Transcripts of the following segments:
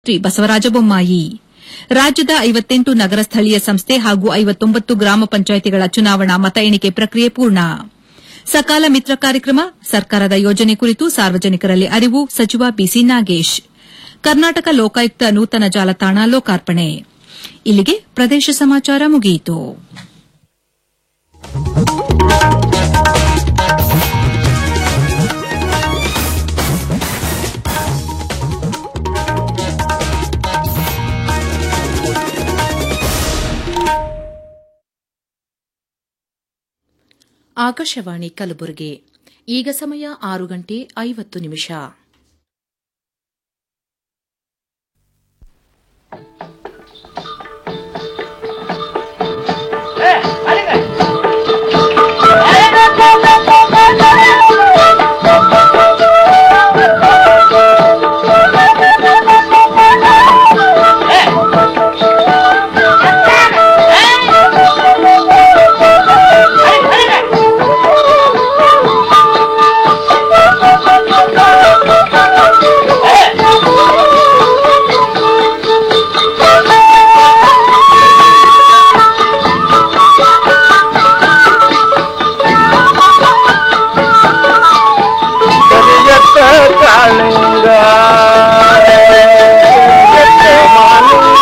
ಶ್ರೀ ಬಸವರಾಜ ಬೊಮ್ಮಾಯಿ ರಾಜ್ಯದ ಐವತ್ತೆಂಟು ನಗರ ಸ್ಥಳೀಯ ಸಂಸ್ಥೆ ಹಾಗೂ ಐವತ್ತೊಂಬತ್ತು ಗ್ರಾಮ ಪಂಚಾಯಿತಿಗಳ ಚುನಾವಣಾ ಮತ ಎಣಿಕೆ ಪ್ರಕ್ರಿಯೆ ಪೂರ್ಣ ಸಕಾಲ ಮಿತ್ರ ಕಾರ್ಯಕ್ರಮ ಸರ್ಕಾರದ ಯೋಜನೆ ಕುರಿತು ಸಾರ್ವಜನಿಕರಲ್ಲಿ ಅರಿವು ಸಚಿವ ಬಿಸಿ ನಾಗೇಶ್ ಕರ್ನಾಟಕ ಲೋಕಾಯುಕ್ತ ನೂತನ ಜಾಲತಾಣ ಲೋಕಾರ್ಪಣೆ ಇಲ್ಲಿಗೆ ಪ್ರದೇಶ ಸಮಾಚಾರ ಮುಗಿಯಿತು ಆಕಾಶವಾಣಿ ಕಲಬುರಗಿ ಈಗ ಸಮಯ ಆರು ಗಂಟೆ ಐವತ್ತು ನಿಮಿಷ ಕರಿಯತ್ತ ಕಾಳಿಂಗ ಕರಿಯತ್ತ ಮಾಲಿಂಗ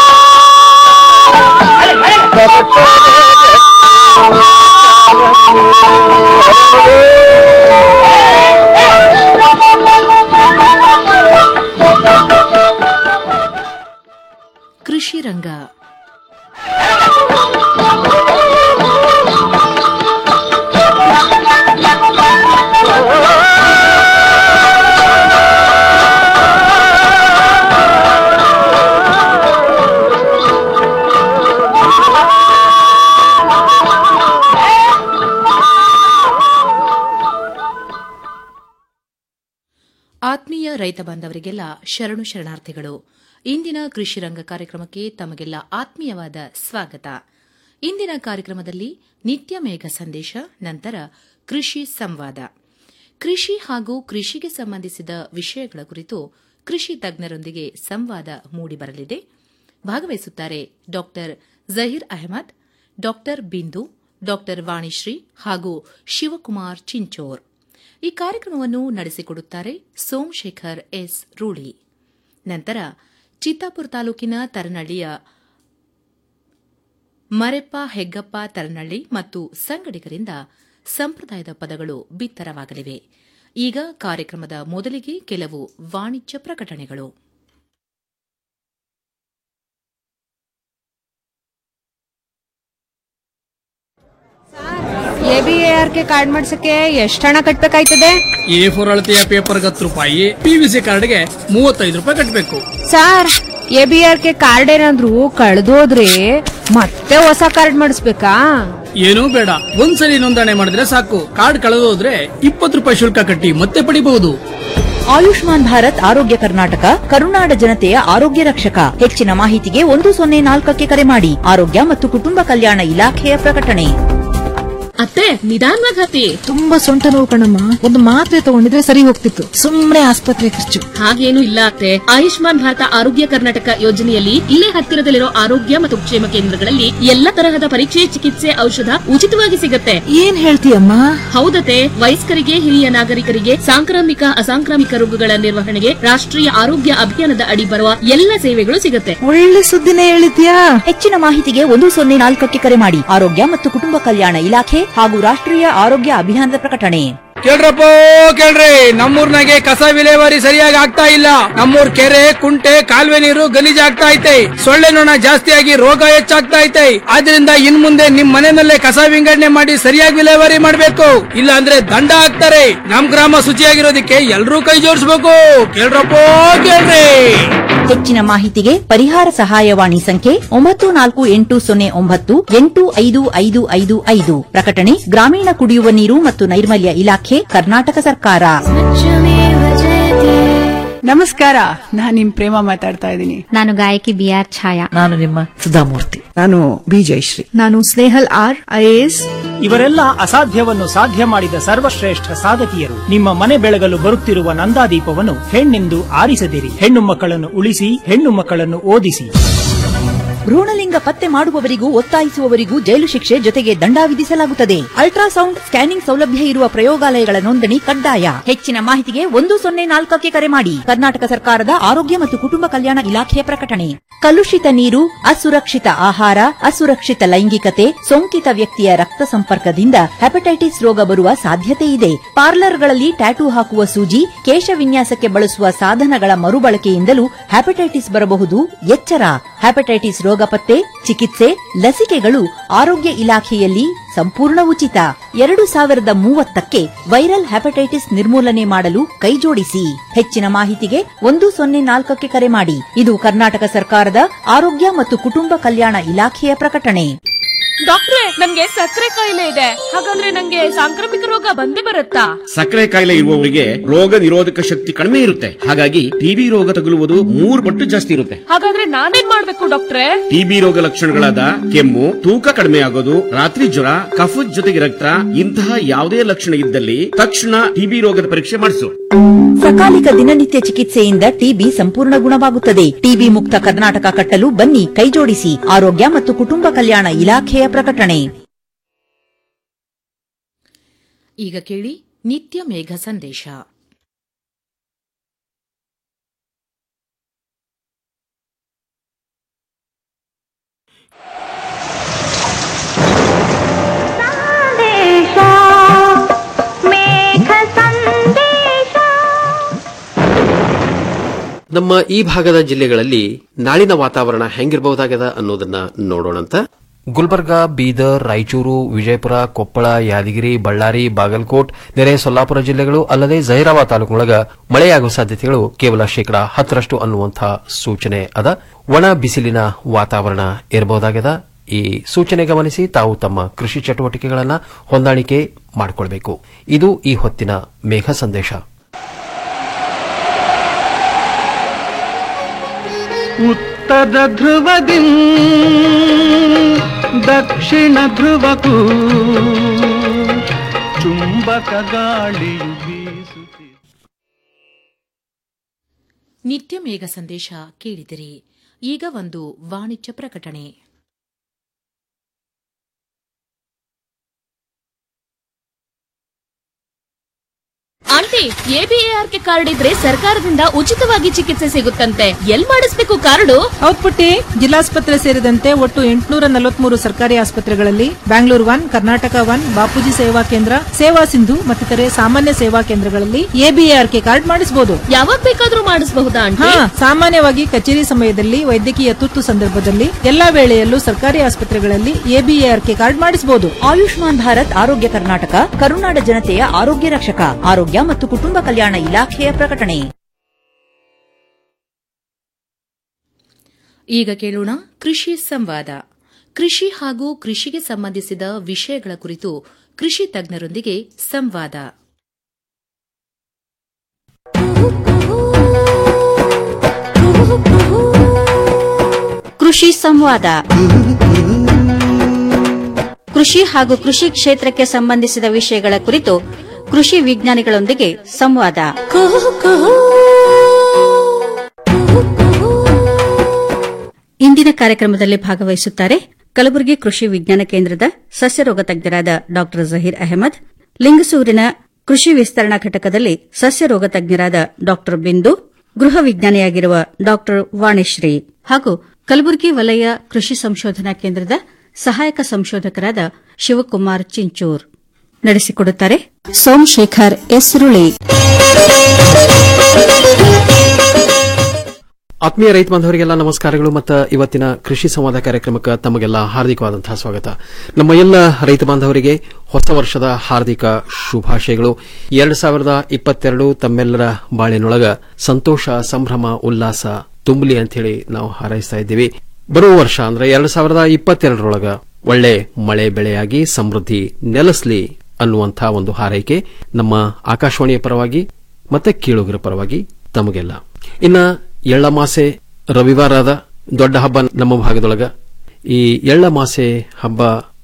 ಕೃಷಿ ರಂಗ ಆತ್ಮೀಯ ರೈತ ಬಾಂಧವರಿಗೆಲ್ಲ ಶರಣು ಶರಣಾರ್ಥಿಗಳು ಇಂದಿನ ಕೃಷಿ ರಂಗ ಕಾರ್ಯಕ್ರಮಕ್ಕೆ ತಮಗೆಲ್ಲ ಆತ್ಮೀಯವಾದ ಸ್ವಾಗತ ಇಂದಿನ ಕಾರ್ಯಕ್ರಮದಲ್ಲಿ ನಿತ್ಯ ಮೇಘ ಸಂದೇಶ ನಂತರ ಕೃಷಿ ಸಂವಾದ ಕೃಷಿ ಹಾಗೂ ಕೃಷಿಗೆ ಸಂಬಂಧಿಸಿದ ವಿಷಯಗಳ ಕುರಿತು ಕೃಷಿ ತಜ್ಞರೊಂದಿಗೆ ಸಂವಾದ ಮೂಡಿಬರಲಿದೆ ಭಾಗವಹಿಸುತ್ತಾರೆ ಡಾ ಜಹೀರ್ ಅಹಮದ್ ಡಾ ಬಿಂದು ಡಾ ವಾಣಿಶ್ರೀ ಹಾಗೂ ಶಿವಕುಮಾರ್ ಚಿಂಚೋರ್ ಈ ಕಾರ್ಯಕ್ರಮವನ್ನು ನಡೆಸಿಕೊಡುತ್ತಾರೆ ಸೋಮಶೇಖರ್ ಎಸ್ ರೂಳಿ ನಂತರ ಚಿತ್ತಾಪುರ ತಾಲೂಕಿನ ತರನಳ್ಳಿಯ ಮರೆಪ್ಪ ಹೆಗ್ಗಪ್ಪ ತರನಳ್ಳಿ ಮತ್ತು ಸಂಗಡಿಗರಿಂದ ಸಂಪ್ರದಾಯದ ಪದಗಳು ಬಿತ್ತರವಾಗಲಿವೆ ಈಗ ಕಾರ್ಯಕ್ರಮದ ಮೊದಲಿಗೆ ಕೆಲವು ವಾಣಿಜ್ಯ ಪ್ರಕಟಣೆಗಳು A B A R K card ಮಾಡ್ಸಕ್ಕೆ ಎಷ್ಟು ಹಣ ಕಟ್ಬೇಕಾಯ್ತದೆ ಎ ಫೋರ್ ಅಳತೆಯ ಪೇಪರ್ಗೆ ಹತ್ತು ರೂಪಾಯಿ ಪಿವಿಸಿ ಕಾರ್ಡ್ಗೆ ಮೂವತ್ತೈದು ರೂಪಾಯಿ ಕಟ್ಟಬೇಕು sir A B R K card ಏನಾದ್ರು ಕಳ್ದೋದ್ರೆ ಮತ್ತೆ ಹೊಸ ಕಾರ್ಡ್ ಮಾಡಿಸ್ಬೇಕಾ ಏನೂ ಬೇಡ ಒಂದ್ಸಲಿ ನೋಂದಣಿ ಮಾಡಿದ್ರೆ ಸಾಕು ಕಾರ್ಡ್ ಕಳೆದೋದ್ರೆ ಇಪ್ಪತ್ತು ರೂಪಾಯಿ ಶುಲ್ಕ ಕಟ್ಟಿ ಮತ್ತೆ ಪಡಿಬಹುದು ಆಯುಷ್ಮಾನ್ ಭಾರತ್ ಆರೋಗ್ಯ ಕರ್ನಾಟಕ ಕರುನಾಡ ಜನತೆಯ ಆರೋಗ್ಯ ರಕ್ಷಕ ಹೆಚ್ಚಿನ ಮಾಹಿತಿಗೆ ಒಂದು ಸೊನ್ನೆ ನಾಲ್ಕಕ್ಕೆ ಕರೆ ಮಾಡಿ ಆರೋಗ್ಯ ಮತ್ತು ಕುಟುಂಬ ಕಲ್ಯಾಣ ಇಲಾಖೆಯ ಪ್ರಕಟಣೆ ಅತ್ತೆ ನಿಧಾನವಾಗಿ ಹತ್ತಿ ತುಂಬಾ ಸೊಂಟ ನೋವು ಕಣಮ್ಮ ಒಂದು ಮಾತ್ರೆ ತಗೊಂಡಿದ್ರೆ ಸರಿ ಹೋಗ್ತಿತ್ತು ಸುಮ್ನೆ ಆಸ್ಪತ್ರೆ ಖರ್ಚು ಹಾಗೇನು ಇಲ್ಲ ಅತ್ತೆ ಆಯುಷ್ಮಾನ್ ಭಾರತ ಆರೋಗ್ಯ ಕರ್ನಾಟಕ ಯೋಜನೆಯಲ್ಲಿ ಇಲ್ಲೇ ಹತ್ತಿರದಲ್ಲಿರೋ ಆರೋಗ್ಯ ಮತ್ತು ಕ್ಷೇಮ ಕೇಂದ್ರಗಳಲ್ಲಿ ಎಲ್ಲ ತರಹದ ಪರೀಕ್ಷೆ ಚಿಕಿತ್ಸೆ ಔಷಧ ಉಚಿತವಾಗಿ ಸಿಗತ್ತೆ ಏನ್ ಹೇಳ್ತೀಯಮ್ಮ ಹೌದತೆ ವಯಸ್ಕರಿಗೆ ಹಿರಿಯ ನಾಗರಿಕರಿಗೆ ಸಾಂಕ್ರಾಮಿಕ ಅಸಾಂಕ್ರಾಮಿಕ ರೋಗಗಳ ನಿರ್ವಹಣೆಗೆ ರಾಷ್ಟ್ರೀಯ ಆರೋಗ್ಯ ಅಭಿಯಾನದ ಅಡಿ ಬರುವ ಎಲ್ಲ ಸೇವೆಗಳು ಸಿಗತ್ತೆ ಒಳ್ಳೆ ಸುದ್ದಿನೇ ಹೇಳಿದ್ಯಾ ಹೆಚ್ಚಿನ ಮಾಹಿತಿಗೆ ಒಂದು ಸೊನ್ನೆ ನಾಲ್ಕಕ್ಕೆ ಕರೆ ಮಾಡಿ ಆರೋಗ್ಯ ಮತ್ತು ಕುಟುಂಬ ಕಲ್ಯಾಣ ಇಲಾಖೆ ಹಾಗೂ ರಾಷ್ಟ್ರೀಯ ಆರೋಗ್ಯ ಅಭಿಯಾನದ ಪ್ರಕಟಣೆ ಕೇಳ್ರಪ್ಪ ಕೇಳ್ರಿ ನಮ್ಮೂರ್ನಾಗೆ ಕಸ ವಿಲೇವಾರಿ ಸರಿಯಾಗಿ ಆಗ್ತಾ ಇಲ್ಲ ನಮ್ಮೂರ್ ಕೆರೆ ಕುಂಟೆ ಕಾಲುವೆ ನೀರು ಗಲೀಜ್ ಆಗ್ತಾ ಐತೆ ಸೊಳ್ಳೆ ನೊಣ ಜಾಸ್ತಿಯಾಗಿ ರೋಗ ಹೆಚ್ಚಾಗ್ತಾ ಐತೆ ಆದ್ರಿಂದ ಇನ್ ಮುಂದೆ ನಿಮ್ ಮನೆಯಲ್ಲೇ ಕಸ ವಿಂಗಡಣೆ ಮಾಡಿ ಸರಿಯಾಗಿ ವಿಲೇವಾರಿ ಮಾಡ್ಬೇಕು ಇಲ್ಲ ಅಂದ್ರೆ ದಂಡ ಹಾಕ್ತಾರೆ ನಮ್ ಗ್ರಾಮ ಶುಚಿಯಾಗಿರೋದಕ್ಕೆ ಎಲ್ರೂ ಕೈ ಜೋಡಿಸ್ಬೇಕು ಕೇಳ್ರಪ್ಪ ಕೇಳ್ರಿ ಹೆಚ್ಚಿನ ಮಾಹಿತಿಗೆ ಪರಿಹಾರ ಸಹಾಯವಾಣಿ ಸಂಖ್ಯೆ ಒಂಬತ್ತು ನಾಲ್ಕು ಎಂಟು ಸೊನ್ನೆ ಒಂಬತ್ತು ಎಂಟು ಐದು ಐದು ಐದು ಐದು ಪ್ರಕಟಣೆ ಗ್ರಾಮೀಣ ಕುಡಿಯುವ ನೀರು ಮತ್ತು ನೈರ್ಮಲ್ಯ ಇಲಾಖೆ ಕರ್ನಾಟಕ ಸರ್ಕಾರ ನಮಸ್ಕಾರ ನಾನ್ ನಿಮ್ ಪ್ರೇಮ ಮಾತಾಡ್ತಾ ಇದ್ದೀನಿ ನಾನು ಗಾಯಕಿ ಬಿ ಆರ್ ಛಾಯಾ ನಾನು ನಿಮ್ಮ ಸುಧಾಮೂರ್ತಿ ನಾನು ಬಿ ಜಯಶ್ರೀ ನಾನು ಸ್ನೇಹಲ್ ಆರ್ ಐಎಎಸ್ ಇವರೆಲ್ಲ ಅಸಾಧ್ಯವನ್ನು ಸಾಧ್ಯ ಮಾಡಿದ ಸರ್ವಶ್ರೇಷ್ಠ ಸಾಧಕಿಯರು ನಿಮ್ಮ ಮನೆ ಬೆಳಗಲು ಬರುತ್ತಿರುವ ನಂದಾದೀಪವನ್ನು ಹೆಣ್ಣೆಂದು ಆರಿಸದಿರಿ ಹೆಣ್ಣು ಮಕ್ಕಳನ್ನು ಉಳಿಸಿ ಹೆಣ್ಣು ಮಕ್ಕಳನ್ನು ಓದಿಸಿ ಭ್ರೂಣಲಿಂಗ ಪತ್ತೆ ಮಾಡುವವರಿಗೂ ಒತ್ತಾಯಿಸುವವರಿಗೂ ಜೈಲು ಶಿಕ್ಷೆ ಜೊತೆಗೆ ದಂಡ ವಿಧಿಸಲಾಗುತ್ತದೆ ಅಲ್ಟ್ರಾಸೌಂಡ್ ಸ್ಕ್ಯಾನಿಂಗ್ ಸೌಲಭ್ಯ ಇರುವ ಪ್ರಯೋಗಾಲಯಗಳ ನೋಂದಣಿ ಕಡ್ಡಾಯ ಹೆಚ್ಚಿನ ಮಾಹಿತಿಗೆ ಒಂದು ಸೊನ್ನೆ ನಾಲ್ಕಕ್ಕೆ ಕರೆ ಮಾಡಿ ಕರ್ನಾಟಕ ಸರ್ಕಾರದ ಆರೋಗ್ಯ ಮತ್ತು ಕುಟುಂಬ ಕಲ್ಯಾಣ ಇಲಾಖೆಯ ಪ್ರಕಟಣೆ ಕಲುಷಿತ ನೀರು ಅಸುರಕ್ಷಿತ ಆಹಾರ ಅಸುರಕ್ಷಿತ ಲೈಂಗಿಕತೆ ಸೋಂಕಿತ ವ್ಯಕ್ತಿಯ ರಕ್ತ ಸಂಪರ್ಕದಿಂದ ಹೆಪಟೈಟಿಸ್ ರೋಗ ಬರುವ ಸಾಧ್ಯತೆ ಇದೆ ಪಾರ್ಲರ್ಗಳಲ್ಲಿ ಟ್ಯಾಟೂ ಹಾಕುವ ಸೂಜಿ ಕೇಶ ವಿನ್ಯಾಸಕ್ಕೆ ಬಳಸುವ ಸಾಧನಗಳ ಮರುಬಳಕೆಯಿಂದಲೂ ಹೆಪಟೈಟಿಸ್ ಬರಬಹುದು ಎಚ್ಚರ ಹೆಪಟೈಟಿಸ್ ರೋಗ ಪತ್ತೆ ಚಿಕಿತ್ಸೆ ಲಸಿಕೆಗಳು ಆರೋಗ್ಯ ಇಲಾಖೆಯಲ್ಲಿ ಸಂಪೂರ್ಣ ಉಚಿತ ಎರಡು ಸಾವಿರದ ಮೂವತ್ತಕ್ಕೆ ವೈರಲ್ ಹೆಪಟೈಟಿಸ್ ನಿರ್ಮೂಲನೆ ಮಾಡಲು ಕೈಜೋಡಿಸಿ ಹೆಚ್ಚಿನ ಮಾಹಿತಿಗೆ ಒಂದು ಸೊನ್ನೆ ನಾಲ್ಕಕ್ಕೆ ಕರೆ ಮಾಡಿ ಇದು ಕರ್ನಾಟಕ ಸರ್ಕಾರದ ಆರೋಗ್ಯ ಮತ್ತು ಕುಟುಂಬ ಕಲ್ಯಾಣ ಇಲಾಖೆಯ ಪ್ರಕಟಣೆ ಡಾಕ್ಟ್ರೆ ನನ್ಗೆ ಸಕ್ಕರೆ ಕಾಯಿಲೆ ಇದೆ ಹಾಗಾದ್ರೆ ನಂಗೆ ಸಾಂಕ್ರಾಮಿಕ ರೋಗ ಬಂದೇ ಬರುತ್ತಾ ಸಕ್ಕರೆ ಕಾಯಿಲೆ ಇರುವವರಿಗೆ ರೋಗ ನಿರೋಧಕ ಶಕ್ತಿ ಕಡಿಮೆ ಇರುತ್ತೆ ಹಾಗಾಗಿ ಟಿಬಿ ರೋಗ ತಗುಲುವುದು ಮೂರು ಪಟ್ಟು ಜಾಸ್ತಿ ಇರುತ್ತೆ ಹಾಗಾದ್ರೆ ನಾನೇನ್ ಮಾಡ್ಬೇಕು ಡಾಕ್ಟ್ರೆ ಟಿಬಿ ರೋಗ ಲಕ್ಷಣಗಳಾದ ಕೆಮ್ಮು ತೂಕ ಕಡಿಮೆ ಆಗೋದು ರಾತ್ರಿ ಜ್ವರ ಕಫದ ಜೊತೆಗೆ ರಕ್ತ ಇಂತಹ ಯಾವುದೇ ಲಕ್ಷಣ ಇದ್ದಲ್ಲಿ ತಕ್ಷಣ ಟಿಬಿ ರೋಗದ ಪರೀಕ್ಷೆ ಮಾಡಿಸು ಸಕಾಲಿಕ ದಿನನಿತ್ಯ ಚಿಕಿತ್ಸೆಯಿಂದ ಟಿಬಿ ಸಂಪೂರ್ಣ ಗುಣವಾಗುತ್ತದೆ ಟಿಬಿ ಮುಕ್ತ ಕರ್ನಾಟಕ ಕಟ್ಟಲು ಬನ್ನಿ ಕೈಜೋಡಿಸಿ ಆರೋಗ್ಯ ಮತ್ತು ಕುಟುಂಬ ಕಲ್ಯಾಣ ಇಲಾಖೆಯ ಪ್ರಕಟಣೆ ಈಗ ಕೇಳಿ ನಿತ್ಯ ಮೇಘ ಸಂದೇಶ ನಮ್ಮ ಈ ಭಾಗದ ಜಿಲ್ಲೆಗಳಲ್ಲಿ ನಾಳಿನ ವಾತಾವರಣ ಹೆಂಗಿರಬಹುದಾಗದ ಅನ್ನೋದನ್ನ ನೋಡೋಣಂತ ಗುಲ್ಬರ್ಗಾ ಬೀದರ್ ರಾಯಚೂರು ವಿಜಯಪುರ ಕೊಪ್ಪಳ ಯಾದಗಿರಿ ಬಳ್ಳಾರಿ ಬಾಗಲಕೋಟ್ ನೆರೆ ಸೊಲ್ಲಾಪುರ ಜಿಲ್ಲೆಗಳು ಅಲ್ಲದೆ ಜಹೀರಾಬಾದ್ ತಾಲೂಕಿನೊಳಗ ಮಳೆಯಾಗುವ ಸಾಧ್ಯತೆಗಳು ಕೇವಲ ಶೇಕಡಾ ಹತ್ತರಷ್ಟು ಅನ್ನುವಂತಹ ಸೂಚನೆ ಅದ ಒಣ ಬಿಸಿಲಿನ ವಾತಾವರಣ ಇರಬಹುದಾಗದ ಈ ಸೂಚನೆ ಗಮನಿಸಿ ತಾವು ತಮ್ಮ ಕೃಷಿ ಚಟುವಟಿಕೆಗಳನ್ನು ಹೊಂದಾಣಿಕೆ ಮಾಡಿಕೊಳ್ಬೇಕು ಇದು ಈ ಹೊತ್ತಿನ ಮೇಘ ಸಂದೇಶ ಉತ್ತರ ಧ್ರುವದಿ ದಕ್ಷಿಣ ಧ್ರುವಕ್ಕೂ ಚುಂಬಕ ಗಾಳಿಯು ಬೀಸುತ್ತಿದೆ ನಿತ್ಯ ಮೇಘ ಸಂದೇಶ ಕೇಳಿದಿರಿ ಈಗ ಒಂದು ವಾಣಿಜ್ಯ ಪ್ರಕಟಣೆ ಆಂಟಿ ಎಬಿಎಆರ್ಕೆ ಕಾರ್ಡ್ ಇದ್ರೆ ಸರ್ಕಾರದಿಂದ ಉಚಿತವಾಗಿ ಚಿಕಿತ್ಸೆ ಸಿಗುತ್ತಂತೆ ಎಲ್ ಮಾಡಿಸ್ಬೇಕು ಕಾರ್ಡು ಹೌದ್ ಪುಟ್ಟಿ ಜಿಲ್ಲಾಸ್ಪತ್ರೆ ಸೇರಿದಂತೆ ಒಟ್ಟು ಎಂಟುನೂರ ನಲವತ್ಮೂರು ಸರ್ಕಾರಿ ಆಸ್ಪತ್ರೆಗಳಲ್ಲಿ ಬ್ಯಾಂಗ್ಳೂರ್ ಒನ್ ಕರ್ನಾಟಕ ಒನ್ ಬಾಪೂಜಿ ಸೇವಾ ಕೇಂದ್ರ ಸೇವಾ ಸಿಂಧು ಮತ್ತಿತರೆ ಸಾಮಾನ್ಯ ಸೇವಾ ಕೇಂದ್ರಗಳಲ್ಲಿ ಎಬಿಎಆರ್ಕೆ ಕಾರ್ಡ್ ಮಾಡಿಸಬಹುದು ಯಾವಾಗ ಬೇಕಾದ್ರೂ ಮಾಡಿಸಬಹುದಾ ಹಾ ಆಂಟಿ ಸಾಮಾನ್ಯವಾಗಿ ಕಚೇರಿ ಸಮಯದಲ್ಲಿ ವೈದ್ಯಕೀಯ ತುರ್ತು ಸಂದರ್ಭದಲ್ಲಿ ಎಲ್ಲಾ ವೇಳೆಯಲ್ಲೂ ಸರ್ಕಾರಿ ಆಸ್ಪತ್ರೆಗಳಲ್ಲಿ ಎಬಿಎಆರ್ಕೆ ಕಾರ್ಡ್ ಮಾಡಿಸಬಹುದು ಆಯುಷ್ಮಾನ್ ಭಾರತ್ ಆರೋಗ್ಯ ಕರ್ನಾಟಕ ಕರುನಾಡ ಜನತೆಯ ಆರೋಗ್ಯ ರಕ್ಷಕ ಆರೋಗ್ಯ ಮತ್ತು ಕುಟುಂಬ ಕಲ್ಯಾಣ ಇಲಾಖೆಯ ಪ್ರಕಟಣೆ ಈಗ ಕೇಳೋಣ ಕೃಷಿ ಸಂವಾದ ಕೃಷಿ ಹಾಗೂ ಕೃಷಿಗೆ ಸಂಬಂಧಿಸಿದ ವಿಷಯಗಳ ಕುರಿತು ಕೃಷಿ ತಜ್ಞರೊಂದಿಗೆ ಸಂವಾದ ಕೃಷಿ ಸಂವಾದ ಕೃಷಿ ಹಾಗೂ ಕೃಷಿ ಕ್ಷೇತ್ರಕ್ಕೆ ಸಂಬಂಧಿಸಿದ ವಿಷಯಗಳ ಕುರಿತು ಕೃಷಿ ವಿಜ್ಞಾನಿಗಳೊಂದಿಗೆ ಸಂವಾದ ಇಂದಿನ ಕಾರ್ಯಕ್ರಮದಲ್ಲಿ ಭಾಗವಹಿಸುತ್ತಾರೆ ಕಲಬುರಗಿ ಕೃಷಿ ವಿಜ್ಞಾನ ಕೇಂದ್ರದ ಸಸ್ಯರೋಗ ತಜ್ಞರಾದ ಡಾ ಜಹೀರ್ ಅಹಮದ್ ಲಿಂಗಸೂರಿನ ಕೃಷಿ ವಿಸ್ತರಣಾ ಘಟಕದಲ್ಲಿ ಸಸ್ಯರೋಗ ತಜ್ಞರಾದ ಡಾ ಬಿಂದು ಗೃಹ ವಿಜ್ಞಾನಿಯಾಗಿರುವ ಡಾ ವಾಣಿಶ್ರೀ ಹಾಗೂ ಕಲಬುರಗಿ ವಲಯ ಕೃಷಿ ಸಂಶೋಧನಾ ಕೇಂದ್ರದ ಸಹಾಯಕ ಸಂಶೋಧಕರಾದ ಶಿವಕುಮಾರ್ ಚಿಂಚೂರ್ ನಡೆಸಿಕೊಡುತ್ತಾರೆ ಸೋಮಶೇಖರ್ ಎಸ್ರುಳಿ ಆತ್ಮೀಯ ರೈತ ಬಾಂಧವರಿಗೆಲ್ಲ ನಮಸ್ಕಾರಗಳು ಮತ್ತು ಇವತ್ತಿನ ಕೃಷಿ ಸಂವಾದ ಕಾರ್ಯಕ್ರಮಕ್ಕೆ ತಮಗೆಲ್ಲ ಹಾರ್ದಿಕವಾದಂತಹ ಸ್ವಾಗತ ನಮ್ಮ ಎಲ್ಲ ರೈತ ಬಾಂಧವರಿಗೆ ಹೊಸ ವರ್ಷದ ಹಾರ್ದಿಕ ಶುಭಾಶಯಗಳು ಎರಡು ಸಾವಿರದ ಇಪ್ಪತ್ತೆರಡು ತಮ್ಮೆಲ್ಲರ ಬಾಳಿನೊಳಗ ಸಂತೋಷ ಸಂಭ್ರಮ ಉಲ್ಲಾಸ ತುಂಬಲಿ ಅಂತ ಹೇಳಿ ನಾವು ಹಾರೈಸ್ತಾ ಇದ್ದೀವಿ ಬರುವ ವರ್ಷ ಅಂದ್ರೆ ಎರಡು ಸಾವಿರದ ಇಪ್ಪತ್ತೆರಡರೊಳಗ ಒಳ್ಳೆ ಮಳೆ ಬೆಳೆಯಾಗಿ ಸಮೃದ್ಧಿ ನೆಲೆಸಲಿ ಅನ್ನುವಂತಹ ಒಂದು ಹಾರೈಕೆ ನಮ್ಮ ಆಕಾಶವಾಣಿಯ ಪರವಾಗಿ ಮತ್ತೆ ಕೀಳುಗರ ಪರವಾಗಿ ತಮಗೆಲ್ಲ ಇನ್ನ ಎಳ್ಳಮಾಸೆ ರವಿವಾರದ ದೊಡ್ಡ ಹಬ್ಬ ನಮ್ಮ ಭಾಗದೊಳಗ ಈ ಎಳ್ಳಮಾಸೆ ಹಬ್ಬ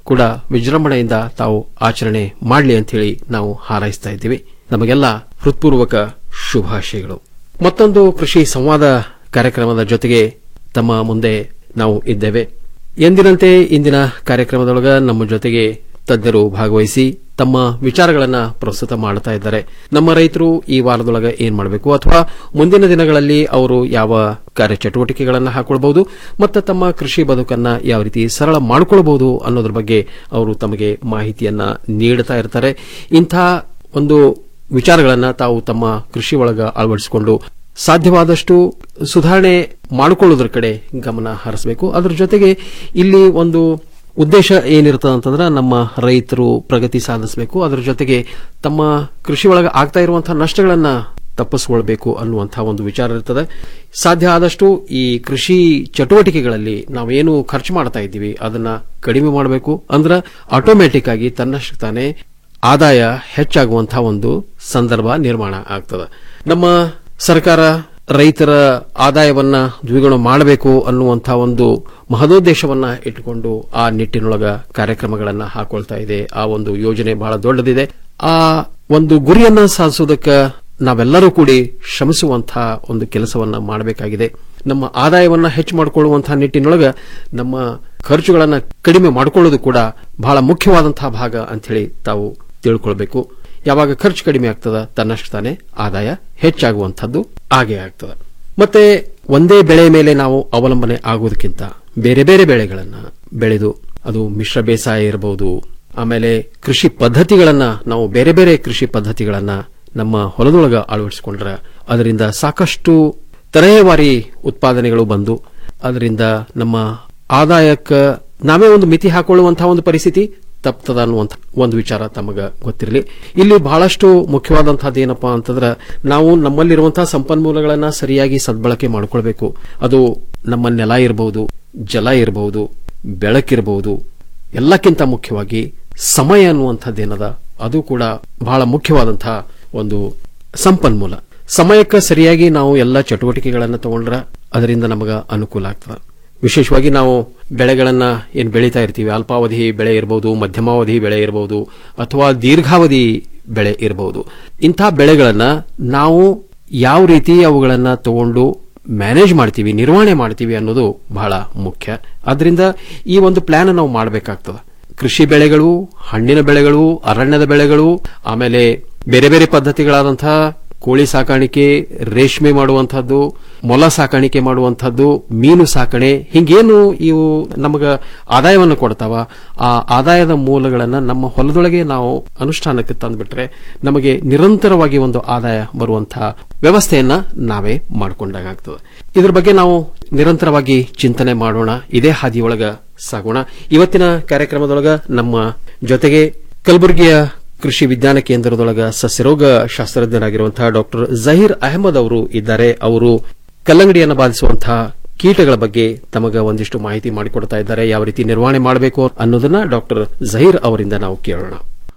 ಕೂಡ ವಿಜೃಂಭಣೆಯಿಂದ ತಾವು ಆಚರಣೆ ಮಾಡಲಿ ಅಂತ ಹೇಳಿ ನಾವು ಹಾರೈಸ್ತಾ ಇದ್ದೀವಿ ನಮಗೆಲ್ಲ ಹೃತ್ಪೂರ್ವಕ ಶುಭಾಶಯಗಳು ಮತ್ತೊಂದು ಕೃಷಿ ಸಂವಾದ ಕಾರ್ಯಕ್ರಮದ ಜೊತೆಗೆ ತಮ್ಮ ಮುಂದೆ ನಾವು ಇದ್ದೇವೆ ಎಂದಿನಂತೆ ಇಂದಿನ ಕಾರ್ಯಕ್ರಮದೊಳಗ ನಮ್ಮ ಜೊತೆಗೆ ತಜ್ಞರು ಭಾಗವಹಿಸಿ ತಮ್ಮ ವಿಚಾರಗಳನ್ನ ಪ್ರಸ್ತುತ ಮಾಡ್ತಾ ಇದ್ದಾರೆ ನಮ್ಮ ರೈತರು ಈ ವಾರದೊಳಗ ಏನ್ ಮಾಡಬೇಕು ಅಥವಾ ಮುಂದಿನ ದಿನಗಳಲ್ಲಿ ಅವರು ಯಾವ ಕಾರ್ಯಚಟುವಟಿಕೆಗಳನ್ನ ಹಾಕೊಳ್ಬಹುದು ಮತ್ತು ತಮ್ಮ ಕೃಷಿ ಬದುಕನ್ನ ಯಾವ ರೀತಿ ಸರಳ ಮಾಡಿಕೊಳ್ಬಹುದು ಅನ್ನೋದ್ರ ಬಗ್ಗೆ ಅವರು ತಮಗೆ ಮಾಹಿತಿಯನ್ನ ನೀಡುತ್ತಾ ಇರ್ತಾರೆ ಇಂಥ ಒಂದು ವಿಚಾರಗಳನ್ನ ತಾವು ತಮ್ಮ ಕೃಷಿ ಒಳಗ ಅಳವಡಿಸಿಕೊಂಡು ಸಾಧ್ಯವಾದಷ್ಟು ಸುಧಾರಣೆ ಮಾಡಿಕೊಳ್ಳೋದ್ರ ಕಡೆ ಗಮನ ಹರಿಸಬೇಕು ಅದರ ಜೊತೆಗೆ ಇಲ್ಲಿ ಒಂದು ಉದ್ದೇಶ ಏನಿರ್ತದೆ ಅಂತಂದ್ರೆ ನಮ್ಮ ರೈತರು ಪ್ರಗತಿ ಸಾಧಿಸಬೇಕು ಅದರ ಜೊತೆಗೆ ತಮ್ಮ ಕೃಷಿ ಒಳಗೆ ಆಗ್ತಾ ಇರುವಂತಹ ನಷ್ಟಗಳನ್ನ ತಪ್ಪಿಸ್ಕೊಳ್ಬೇಕು ಅನ್ನುವಂತಹ ಒಂದು ವಿಚಾರ ಇರ್ತದೆ ಸಾಧ್ಯ ಆದಷ್ಟು ಈ ಕೃಷಿ ಚಟುವಟಿಕೆಗಳಲ್ಲಿ ನಾವೇನು ಖರ್ಚು ಮಾಡ್ತಾ ಇದ್ದೀವಿ ಅದನ್ನ ಕಡಿಮೆ ಮಾಡಬೇಕು ಅಂದ್ರೆ ಆಟೋಮ್ಯಾಟಿಕ್ ಆಗಿ ತನ್ನಷ್ಟು ತಾನೇ ಆದಾಯ ಹೆಚ್ಚಾಗುವಂತಹ ಒಂದು ಸಂದರ್ಭ ನಿರ್ಮಾಣ ಆಗ್ತದೆ ನಮ್ಮ ಸರ್ಕಾರ ರೈತರ ಆದಾಯವನ್ನ ದ್ವಿಗುಣ ಮಾಡಬೇಕು ಅನ್ನುವಂತಹ ಒಂದು ಮಹದೋದ್ದೇಶವನ್ನ ಇಟ್ಟುಕೊಂಡು ಆ ನಿಟ್ಟಿನೊಳಗ ಕಾರ್ಯಕ್ರಮಗಳನ್ನ ಹಾಕೊಳ್ತಾ ಇದೆ ಆ ಒಂದು ಯೋಜನೆ ಬಹಳ ದೊಡ್ಡದಿದೆ ಆ ಒಂದು ಗುರಿಯನ್ನ ಸಾಧಿಸುವುದಕ್ಕೆ ನಾವೆಲ್ಲರೂ ಕೂಡಿ ಶ್ರಮಿಸುವಂತಹ ಒಂದು ಕೆಲಸವನ್ನ ಮಾಡಬೇಕಾಗಿದೆ ನಮ್ಮ ಆದಾಯವನ್ನ ಹೆಚ್ಚು ಮಾಡಿಕೊಳ್ಳುವಂತಹ ನಿಟ್ಟಿನೊಳಗ ನಮ್ಮ ಖರ್ಚುಗಳನ್ನ ಕಡಿಮೆ ಮಾಡಿಕೊಳ್ಳೋದು ಕೂಡ ಬಹಳ ಮುಖ್ಯವಾದಂತಹ ಭಾಗ ಅಂತ ಹೇಳಿ ತಾವು ತಿಳ್ಕೊಳ್ಬೇಕು ಯಾವಾಗ ಖರ್ಚು ಕಡಿಮೆ ಆಗ್ತದ ತನ್ನಷ್ಟು ತಾನೇ ಆದಾಯ ಹೆಚ್ಚಾಗುವಂಥದ್ದು ಆಗೇ ಆಗ್ತದ ಮತ್ತೆ ಒಂದೇ ಬೆಳೆ ಮೇಲೆ ನಾವು ಅವಲಂಬನೆ ಆಗುವುದಕ್ಕಿಂತ ಬೇರೆ ಬೇರೆ ಬೆಳೆಗಳನ್ನ ಬೆಳೆದು ಅದು ಮಿಶ್ರ ಬೇಸಾಯ ಇರಬಹುದು ಆಮೇಲೆ ಕೃಷಿ ಪದ್ಧತಿಗಳನ್ನ ನಾವು ಬೇರೆ ಬೇರೆ ಕೃಷಿ ಪದ್ಧತಿಗಳನ್ನ ನಮ್ಮ ಹೊಲದೊಳಗ ಅಳವಡಿಸಿಕೊಂಡ್ರೆ ಅದರಿಂದ ಸಾಕಷ್ಟು ತರಹೇವಾರಿ ಉತ್ಪಾದನೆಗಳು ಬಂದು ಅದರಿಂದ ನಮ್ಮ ಆದಾಯಕ್ಕೆ ನಾವೇ ಒಂದು ಮಿತಿ ಹಾಕೊಳ್ಳುವಂತಹ ಒಂದು ಪರಿಸ್ಥಿತಿ ತಪ್ತದ ಅನ್ನುವಂಥ ಒಂದು ವಿಚಾರ ತಮಗ ಗೊತ್ತಿರಲಿ ಇಲ್ಲಿ ಬಹಳಷ್ಟು ಮುಖ್ಯವಾದಂತಹದ್ದು ಏನಪ್ಪಾ ಅಂತಂದ್ರೆ ನಾವು ನಮ್ಮಲ್ಲಿರುವಂತಹ ಸಂಪನ್ಮೂಲಗಳನ್ನ ಸರಿಯಾಗಿ ಸದ್ಬಳಕೆ ಮಾಡಿಕೊಳ್ಬೇಕು ಅದು ನಮ್ಮ ನೆಲ ಇರಬಹುದು ಜಲ ಇರಬಹುದು ಬೆಳಕಿರಬಹುದು ಎಲ್ಲಕ್ಕಿಂತ ಮುಖ್ಯವಾಗಿ ಸಮಯ ಅನ್ನುವಂಥದ್ದೇನದ ಅದು ಕೂಡ ಬಹಳ ಮುಖ್ಯವಾದಂತಹ ಒಂದು ಸಂಪನ್ಮೂಲ ಸಮಯಕ್ಕೆ ಸರಿಯಾಗಿ ನಾವು ಎಲ್ಲ ಚಟುವಟಿಕೆಗಳನ್ನು ತಗೊಂಡ್ರೆ ಅದರಿಂದ ನಮಗ ಅನುಕೂಲ ಆಗ್ತದೆ ವಿಶೇಷವಾಗಿ ನಾವು ಬೆಳೆಗಳನ್ನ ಏನ್ ಬೆಳೀತಾ ಇರ್ತೀವಿ ಅಲ್ಪಾವಧಿ ಬೆಳೆ ಇರಬಹುದು ಮಧ್ಯಮಾವಧಿ ಬೆಳೆ ಇರಬಹುದು ಅಥವಾ ದೀರ್ಘಾವಧಿ ಬೆಳೆ ಇರಬಹುದು ಇಂಥ ಬೆಳೆಗಳನ್ನ ನಾವು ಯಾವ ರೀತಿ ಅವುಗಳನ್ನ ತಗೊಂಡು ಮ್ಯಾನೇಜ್ ಮಾಡ್ತೀವಿ ನಿರ್ವಹಣೆ ಮಾಡ್ತೀವಿ ಅನ್ನೋದು ಬಹಳ ಮುಖ್ಯ ಅದರಿಂದ ಈ ಒಂದು ಪ್ಲಾನ್ ನಾವು ಮಾಡಬೇಕಾಗ್ತದೆ ಕೃಷಿ ಬೆಳೆಗಳು ಹಣ್ಣಿನ ಬೆಳೆಗಳು ಅರಣ್ಯದ ಬೆಳೆಗಳು ಆಮೇಲೆ ಬೇರೆ ಬೇರೆ ಪದ್ಧತಿಗಳಾದಂತಹ ಕೋಳಿ ಸಾಕಾಣಿಕೆ ರೇಷ್ಮೆ ಮಾಡುವಂತಹದ್ದು ಮೊಲ ಸಾಕಾಣಿಕೆ ಮಾಡುವಂತಹದ್ದು ಮೀನು ಸಾಕಣೆ ಹಿಂಗೇನು ಇವು ನಮಗ ಆದಾಯವನ್ನು ಕೊಡ್ತಾವ ಆ ಆದಾಯದ ಮೂಲಗಳನ್ನ ನಮ್ಮ ಹೊಲದೊಳಗೆ ನಾವು ಅನುಷ್ಠಾನಕ್ಕೆ ತಂದುಬಿಟ್ರೆ ನಮಗೆ ನಿರಂತರವಾಗಿ ಒಂದು ಆದಾಯ ಬರುವಂತಹ ವ್ಯವಸ್ಥೆಯನ್ನ ನಾವೇ ಮಾಡಿಕೊಂಡಾಗ್ತದೆ ಇದ್ರ ಬಗ್ಗೆ ನಾವು ನಿರಂತರವಾಗಿ ಚಿಂತನೆ ಮಾಡೋಣ ಇದೇ ಹಾದಿಯೊಳಗ ಸಾಗೋಣ ಇವತ್ತಿನ ಕಾರ್ಯಕ್ರಮದೊಳಗ ನಮ್ಮ ಜೊತೆಗೆ ಕಲಬುರಗಿಯ ಕೃಷಿ ವಿಜ್ಞಾನ ಕೇಂದ್ರದೊಳಗ ಸಸ್ಯರೋಗ ಶಾಸ್ತ್ರಜ್ಞರಾಗಿರುವಂತಹ ಡಾಕ್ಟರ್ ಜಹೀರ್ ಅಹಮದ್ ಅವರು ಇದ್ದಾರೆ ಅವರು ಕಲ್ಲಂಗಡಿಯನ್ನು ಬಾಧಿಸುವಂತಹ ಕೀಟಗಳ ಬಗ್ಗೆ ತಮಗ ಒಂದಿಷ್ಟು ಮಾಹಿತಿ ಮಾಡಿಕೊಡ್ತಾ ಇದ್ದಾರೆ ಯಾವ ರೀತಿ ನಿರ್ವಹಣೆ ಮಾಡಬೇಕು ಅನ್ನೋದನ್ನ ಡಾಕ್ಟರ್ ಜಹೀರ್ ಅವರಿಂದ ನಾವು ಕೇಳೋಣ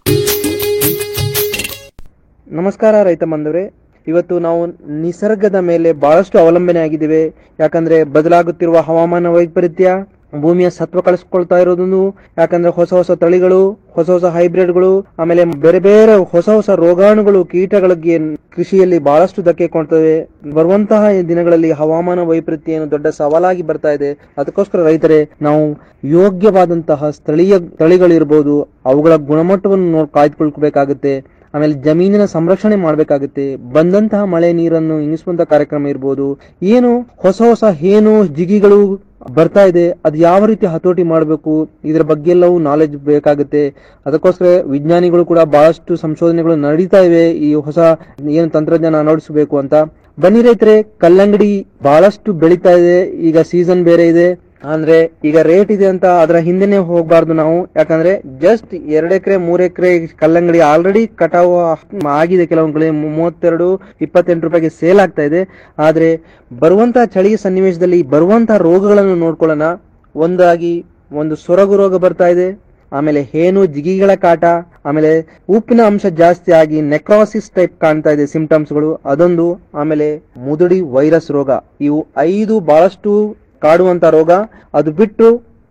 ನಮಸ್ಕಾರ ರೈತ ಬಂಧುವರೇ ಇವತ್ತು ನಾವು ನಿಸರ್ಗದ ಮೇಲೆ ಬಹಳಷ್ಟು ಅವಲಂಬನೆ ಆಗಿದ್ದೇವೆ ಯಾಕಂದ್ರೆ ಬದಲಾಗುತ್ತಿರುವ ಹವಾಮಾನ ವೈಪರೀತ್ಯ ಭೂಮಿಯ ಸತ್ವ ಕಳಿಸ್ಕೊಳ್ತಾ ಇರೋದನ್ನು ಯಾಕಂದ್ರೆ ಹೊಸ ಹೊಸ ತಳಿಗಳು ಹೊಸ ಹೊಸ ಹೈಬ್ರಿಡ್ಗಳು ಆಮೇಲೆ ಬೇರೆ ಬೇರೆ ಹೊಸ ಹೊಸ ರೋಗಾಣುಗಳು ಕೀಟಗಳಿಗೆ ಕೃಷಿಯಲ್ಲಿ ಬಹಳಷ್ಟು ಧಕ್ಕೆ ಕೊಡ್ತವೆ ಬರುವಂತಹ ಈ ದಿನಗಳಲ್ಲಿ ಹವಾಮಾನ ವೈಪರೀತ್ಯ ಏನು ದೊಡ್ಡ ಸವಾಲಾಗಿ ಬರ್ತಾ ಇದೆ ಅದಕ್ಕೋಸ್ಕರ ರೈತರೇ ನಾವು ಯೋಗ್ಯವಾದಂತಹ ಸ್ಥಳೀಯ ತಳಿಗಳಿರ್ಬೋದು ಅವುಗಳ ಗುಣಮಟ್ಟವನ್ನು ನೋಡಿ ಕಾಯ್ದುಕೊಳ್ಬೇಕಾಗುತ್ತೆ ಆಮೇಲೆ ಜಮೀನಿನ ಸಂರಕ್ಷಣೆ ಮಾಡಬೇಕಾಗುತ್ತೆ ಬಂದಂತಹ ಮಳೆ ನೀರನ್ನು ಇನಿಸುವಂತ ಕಾರ್ಯಕ್ರಮ ಇರ್ಬೋದು ಏನು ಹೊಸ ಹೊಸ ಏನು ಜಿಗಿಗಳು ಬರ್ತಾ ಇದೆ ಅದು ಯಾವ ರೀತಿ ಹತೋಟಿ ಮಾಡಬೇಕು ಇದರ ಬಗ್ಗೆ ಎಲ್ಲವೂ ನಾಲೆಜ್ ಬೇಕಾಗುತ್ತೆ ಅದಕ್ಕೋಸ್ಕರ ವಿಜ್ಞಾನಿಗಳು ಕೂಡ ಬಹಳಷ್ಟು ಸಂಶೋಧನೆಗಳು ನಡೀತಾ ಇವೆ ಈ ಹೊಸ ಏನು ತಂತ್ರಜ್ಞಾನ ಅಳವಡಿಸಬೇಕು ಅಂತ ಬನ್ನಿ ರೈತರೆ ಕಲ್ಲಂಗಡಿ ಬಹಳಷ್ಟು ಬೆಳೀತಾ ಇದೆ ಈಗ ಸೀಸನ್ ಬೇರೆ ಇದೆ ಅಂದ್ರೆ ಈಗ ರೇಟ್ ಇದೆ ಅಂತ ಅದರ ಹಿಂದೆನೆ ಹೋಗ್ಬಾರ್ದು ನಾವು ಯಾಕಂದ್ರೆ ಜಸ್ಟ್ ಎರಡ್ ಎಕರೆ ಮೂರ್ ಎಕರೆ ಕಲ್ಲಂಗಡಿ ಆಲ್ರೆಡಿ ಕಟಾವು ಆಗಿದೆ ಕೆಲವೊಂದು ಕಡೆ ಮೂವತ್ತೆರಡು ಇಪ್ಪತ್ತೆಂಟು ರೂಪಾಯಿಗೆ ಸೇಲ್ ಆಗ್ತಾ ಇದೆ ಆದ್ರೆ ಬರುವಂತಹ ಚಳಿ ಸನ್ನಿವೇಶದಲ್ಲಿ ಬರುವಂತಹ ರೋಗಗಳನ್ನು ನೋಡ್ಕೊಳ್ಳೋಣ ಒಂದಾಗಿ ಒಂದು ಸೊರಗು ರೋಗ ಬರ್ತಾ ಇದೆ ಆಮೇಲೆ ಹೇನು ಜಿಗಿಗಳ ಕಾಟ ಆಮೇಲೆ ಉಪ್ಪಿನ ಅಂಶ ಜಾಸ್ತಿ ಆಗಿ ನೆಕ್ರಾಸಿಸ್ ಟೈಪ್ ಕಾಣ್ತಾ ಇದೆ ಸಿಂಪ್ಟಮ್ಸ್ ಗಳು ಅದೊಂದು ಆಮೇಲೆ ಮುದುಡಿ ವೈರಸ್ ರೋಗ ಇವು ಐದು ಬಹಳಷ್ಟು ಕಾಡುವಂತ ರೋಗ ಅದು ಬಿಟ್ಟು